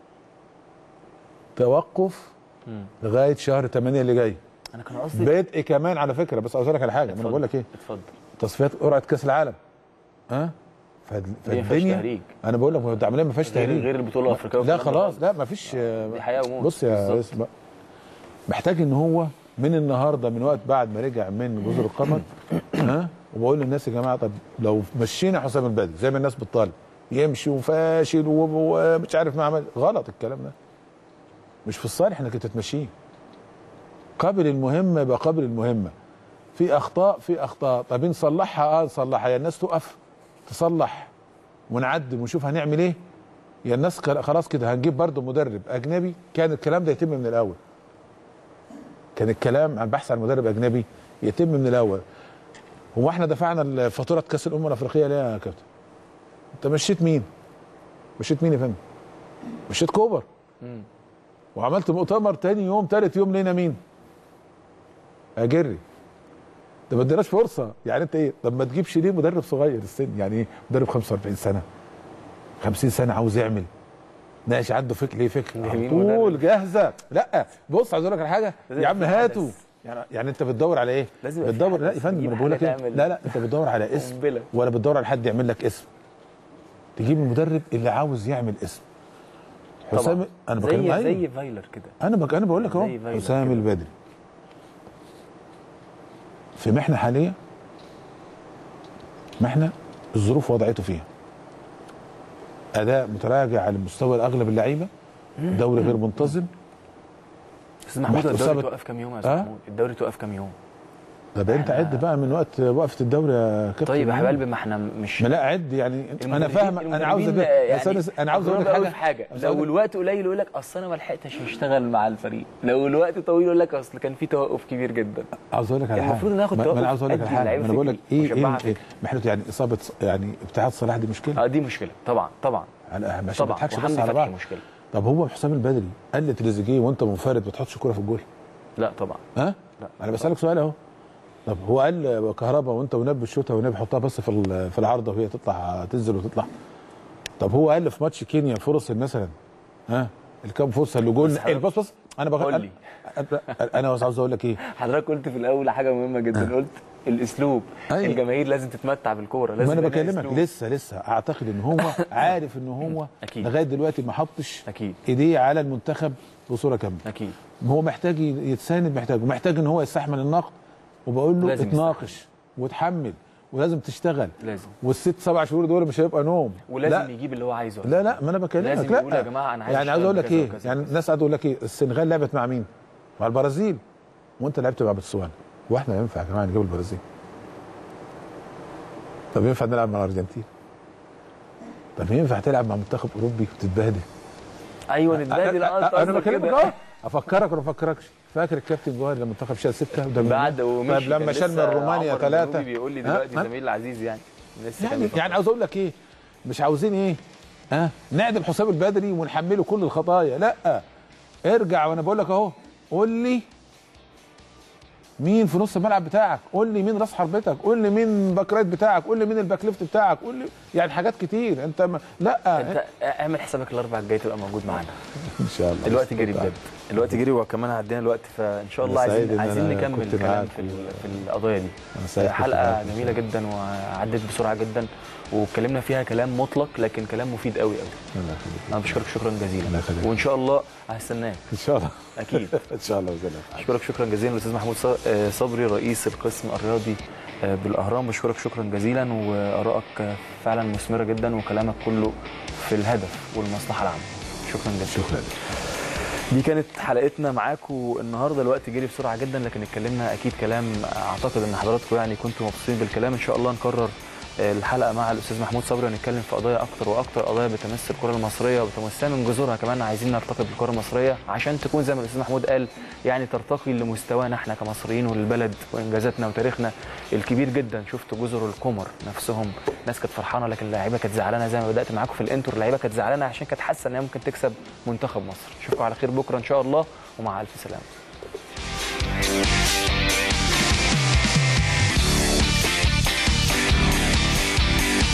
توقف مم. لغايه شهر 8 اللي جاي انا كان قصدي بدء كمان على فكره بس عاوز أقول لك على حاجه ما انا اتفضل. بقول لك ايه اتفضل تصفيات قرعه كاس العالم ها فد- دي ما فيهاش فالدنيا تهريج انا بقول لك ما هو العمليه ما فيهاش غير تهريج غير البطوله الافريقيه لا والكلام ده خلاص لا ما فيش دي حقيقه وموت بص يا بالظبط. يوسف بقى محتاج ان هو من النهارده من وقت بعد ما رجع من جزر القمر ها وبقول للناس يا جماعه طب لو مشينا حسام البدري زي ما الناس بتطالب يمشي وفاشل و- ومش عارف ما عمل غلط الكلام ده مش في الصالح انك انت تمشيه قابل المهمه يبقى قابل المهمه في اخطاء في اخطاء طب نصلحها اه نصلحها يا الناس تقف تصلح ونعدل ونشوف هنعمل ايه يا الناس خل- خلاص كده هنجيب برضه مدرب اجنبي كان الكلام ده يتم من الاول كان الكلام عن بحث عن مدرب اجنبي يتم من الاول هو احنا دفعنا فاتوره كاس الامم الافريقيه ليه يا كابتن انت مشيت مين مشيت مين يا فندم مشيت كوبر مم. وعملت مؤتمر تاني يوم تالت يوم لينا مين اجري ده ما اديناش فرصه يعني انت ايه طب ما تجيبش ليه مدرب صغير السن يعني ايه مدرب 45 سنه 50 سنه عاوز يعمل ماشي عنده فكر ليه فكر على جميل طول مدرب. جاهزه لا بص عايز اقول لك على حاجه لازم يا عم يبقى في هاته حدث. يعني يعني انت بتدور على ايه لازم يبقى في بتدور لا حدث. يا فندم تجيب انا بقول لك حاجة ايه تعمل لا لا انت بتدور على اسم قنبلة. ولا بتدور على حد يعمل لك اسم تجيب المدرب اللي عاوز يعمل اسم حسام طبعا انا بكلم زي أيوه. زي فايلر كده انا بك انا بقول لك اهو زي فايلر حسام كده. البدري في محنه حاليه محنه الظروف وضعته فيها اداء متراجع على مستوى اغلب اللعيبه دوري غير منتظم استاذ محمود محمود الدوري إصابة- توقف كام يوم يا استاذ أه؟ محمود الدوري توقف كام يوم طب انت إحنا- عد بقى من وقت وقفه الدوري يا كابتن طيب يا محمود. حبايبي ما احنا مش ما لا عد يعني انا المدربين- فاهم انا عاوز المدربين أقول- يعني بس انا انا عاوز اقول لك أقول حاجه في حاجه بس لو أقول لك- الوقت قليل يقول لك اصل انا ما لحقتش اشتغل مع الفريق لو الوقت طويل يقول لك اصل كان في توقف كبير جدا عاوز اقول لك على حاجه المفروض ناخد ما- ما توقف انا عاوز اقول لك على أدي حاجه اللعيبة ما انا بقول لك فيه ايه وشبعها ايه, إيه فيه. محنته يعني اصابه يعني ابتعاد صلاح دي مشكله اه دي مشكله طبعا طبعا على ماشي ما طبعا تضحكش بس وحمدي على فتحي بعض مشكله طب هو حسام البدري قال لتريزيجيه وانت منفرد ما تحطش كوره في الجول لا طبعا ها لا انا بسالك سؤال اهو طب هو قال كهربا وانت ونبي الشوطه ونبي حطها بس في ال- في العارضه وهي تطلع تنزل وتطلع طب هو قال في ماتش كينيا فرص مثلا ها الكام فرصه اللي جول بس حضرتك- بص بص انا بغ... قول لي. انا انا بس عاوز اقول لك ايه حضرتك قلت في الاول حاجه مهمه جدا قلت الاسلوب أيوة. الجماهير لازم تتمتع بالكوره لازم ما انا يبقى لها بكلمك أسلوب. لسه لسه اعتقد ان هو عارف ان هو أكيد. لغايه دلوقتي ما حطش اكيد ايديه على المنتخب بصوره كامله اكيد هو محتاج يتساند محتاج ومحتاج ان هو يستحمل النقد وبقول له لازم اتناقش وتحمل ولازم تشتغل لازم والست سبع شهور دول مش هيبقى نوم ولازم لا يجيب اللي هو عايزه لا لا ما انا بكلمك لازم لا يقول يا جماعة أنا عايز يعني عاوز أشتغل اقول لك بكذا ايه وكذا يعني وكذا. الناس قاعده تقول لك ايه السنغال لعبت مع مين؟ مع البرازيل وانت لعبت مع بوتسوانا واحنا ينفع يا جماعه نجيب البرازيل طب ينفع نلعب مع الارجنتين طب ينفع تلعب مع منتخب اوروبي وتتبهدل ايوه نتبادل اه انا قصدك بكلمك كده. اهو افكرك ولا ما افكركش فاكر الكابتن جوهر لما المنتخب شال سته قدام بعد المغرب؟ ومشي طيب لما كان شال من لسه رومانيا عمر ثلاثه الجنوبي بيقول لي ها؟ دلوقتي ها؟ زميل العزيز يعني لسه كان يعني بيفكر. يعني عاوز اقول لك ايه مش عاوزين ايه ها نعدم حسام البدري ونحمله كل الخطايا لا ارجع وانا بقول لك اهو قول لي مين في نص الملعب بتاعك قول لي مين راس حربتك قول لي مين باك رايت بتاعك قول لي مين الباك ليفت بتاعك قول لي يعني حاجات كتير انت ما لا انت اعمل حسابك الاربع الجاي تبقى موجود معانا ان شاء الله الوقت جري بجد الوقت جري وكمان عدينا الوقت فان شاء الله أنا سعيد عايزين إن عايزين أنا نكمل كنت كلام معاك. في ال- في القضايا دي أنا سعيد كنت حلقه معاك. جميله جدا وعدت بسرعه جدا واتكلمنا فيها كلام مطلق لكن كلام مفيد قوي قوي الله يخليك انا بشكرك شكرا الله جزيلا يخليك. وان شاء الله هستناك ان شاء الله اكيد ان شاء الله باذن الله بشكرك شكرا جزيلا الاستاذ محمود ص- آه، صبري رئيس القسم الرياضي آه، بالاهرام بشكرك شكرا جزيلا وارائك آه، فعلا مثمره جدا وكلامك كله في الهدف والمصلحه العامه شكرا جزيلا شكرا دي كانت حلقتنا معاكم النهارده الوقت جري بسرعه جدا لكن اتكلمنا اكيد كلام اعتقد ان حضراتكم يعني كنتوا مبسوطين بالكلام ان شاء الله نكرر الحلقه مع الاستاذ محمود صبري ونتكلم في قضايا اكتر واكتر قضايا بتمس الكره المصريه وبتمسها من جذورها كمان عايزين نرتقي بالكره المصريه عشان تكون زي ما الاستاذ محمود قال يعني ترتقي لمستوانا احنا كمصريين وللبلد وانجازاتنا وتاريخنا الكبير جدا شفت جزر القمر نفسهم ناس كانت فرحانه لكن اللعيبه كانت زعلانه زي ما بدات معاكم في الانتر اللعيبه كانت زعلانه عشان كانت حاسه ان هي ممكن تكسب منتخب مصر اشوفكم على خير بكره ان شاء الله ومع الف سلامه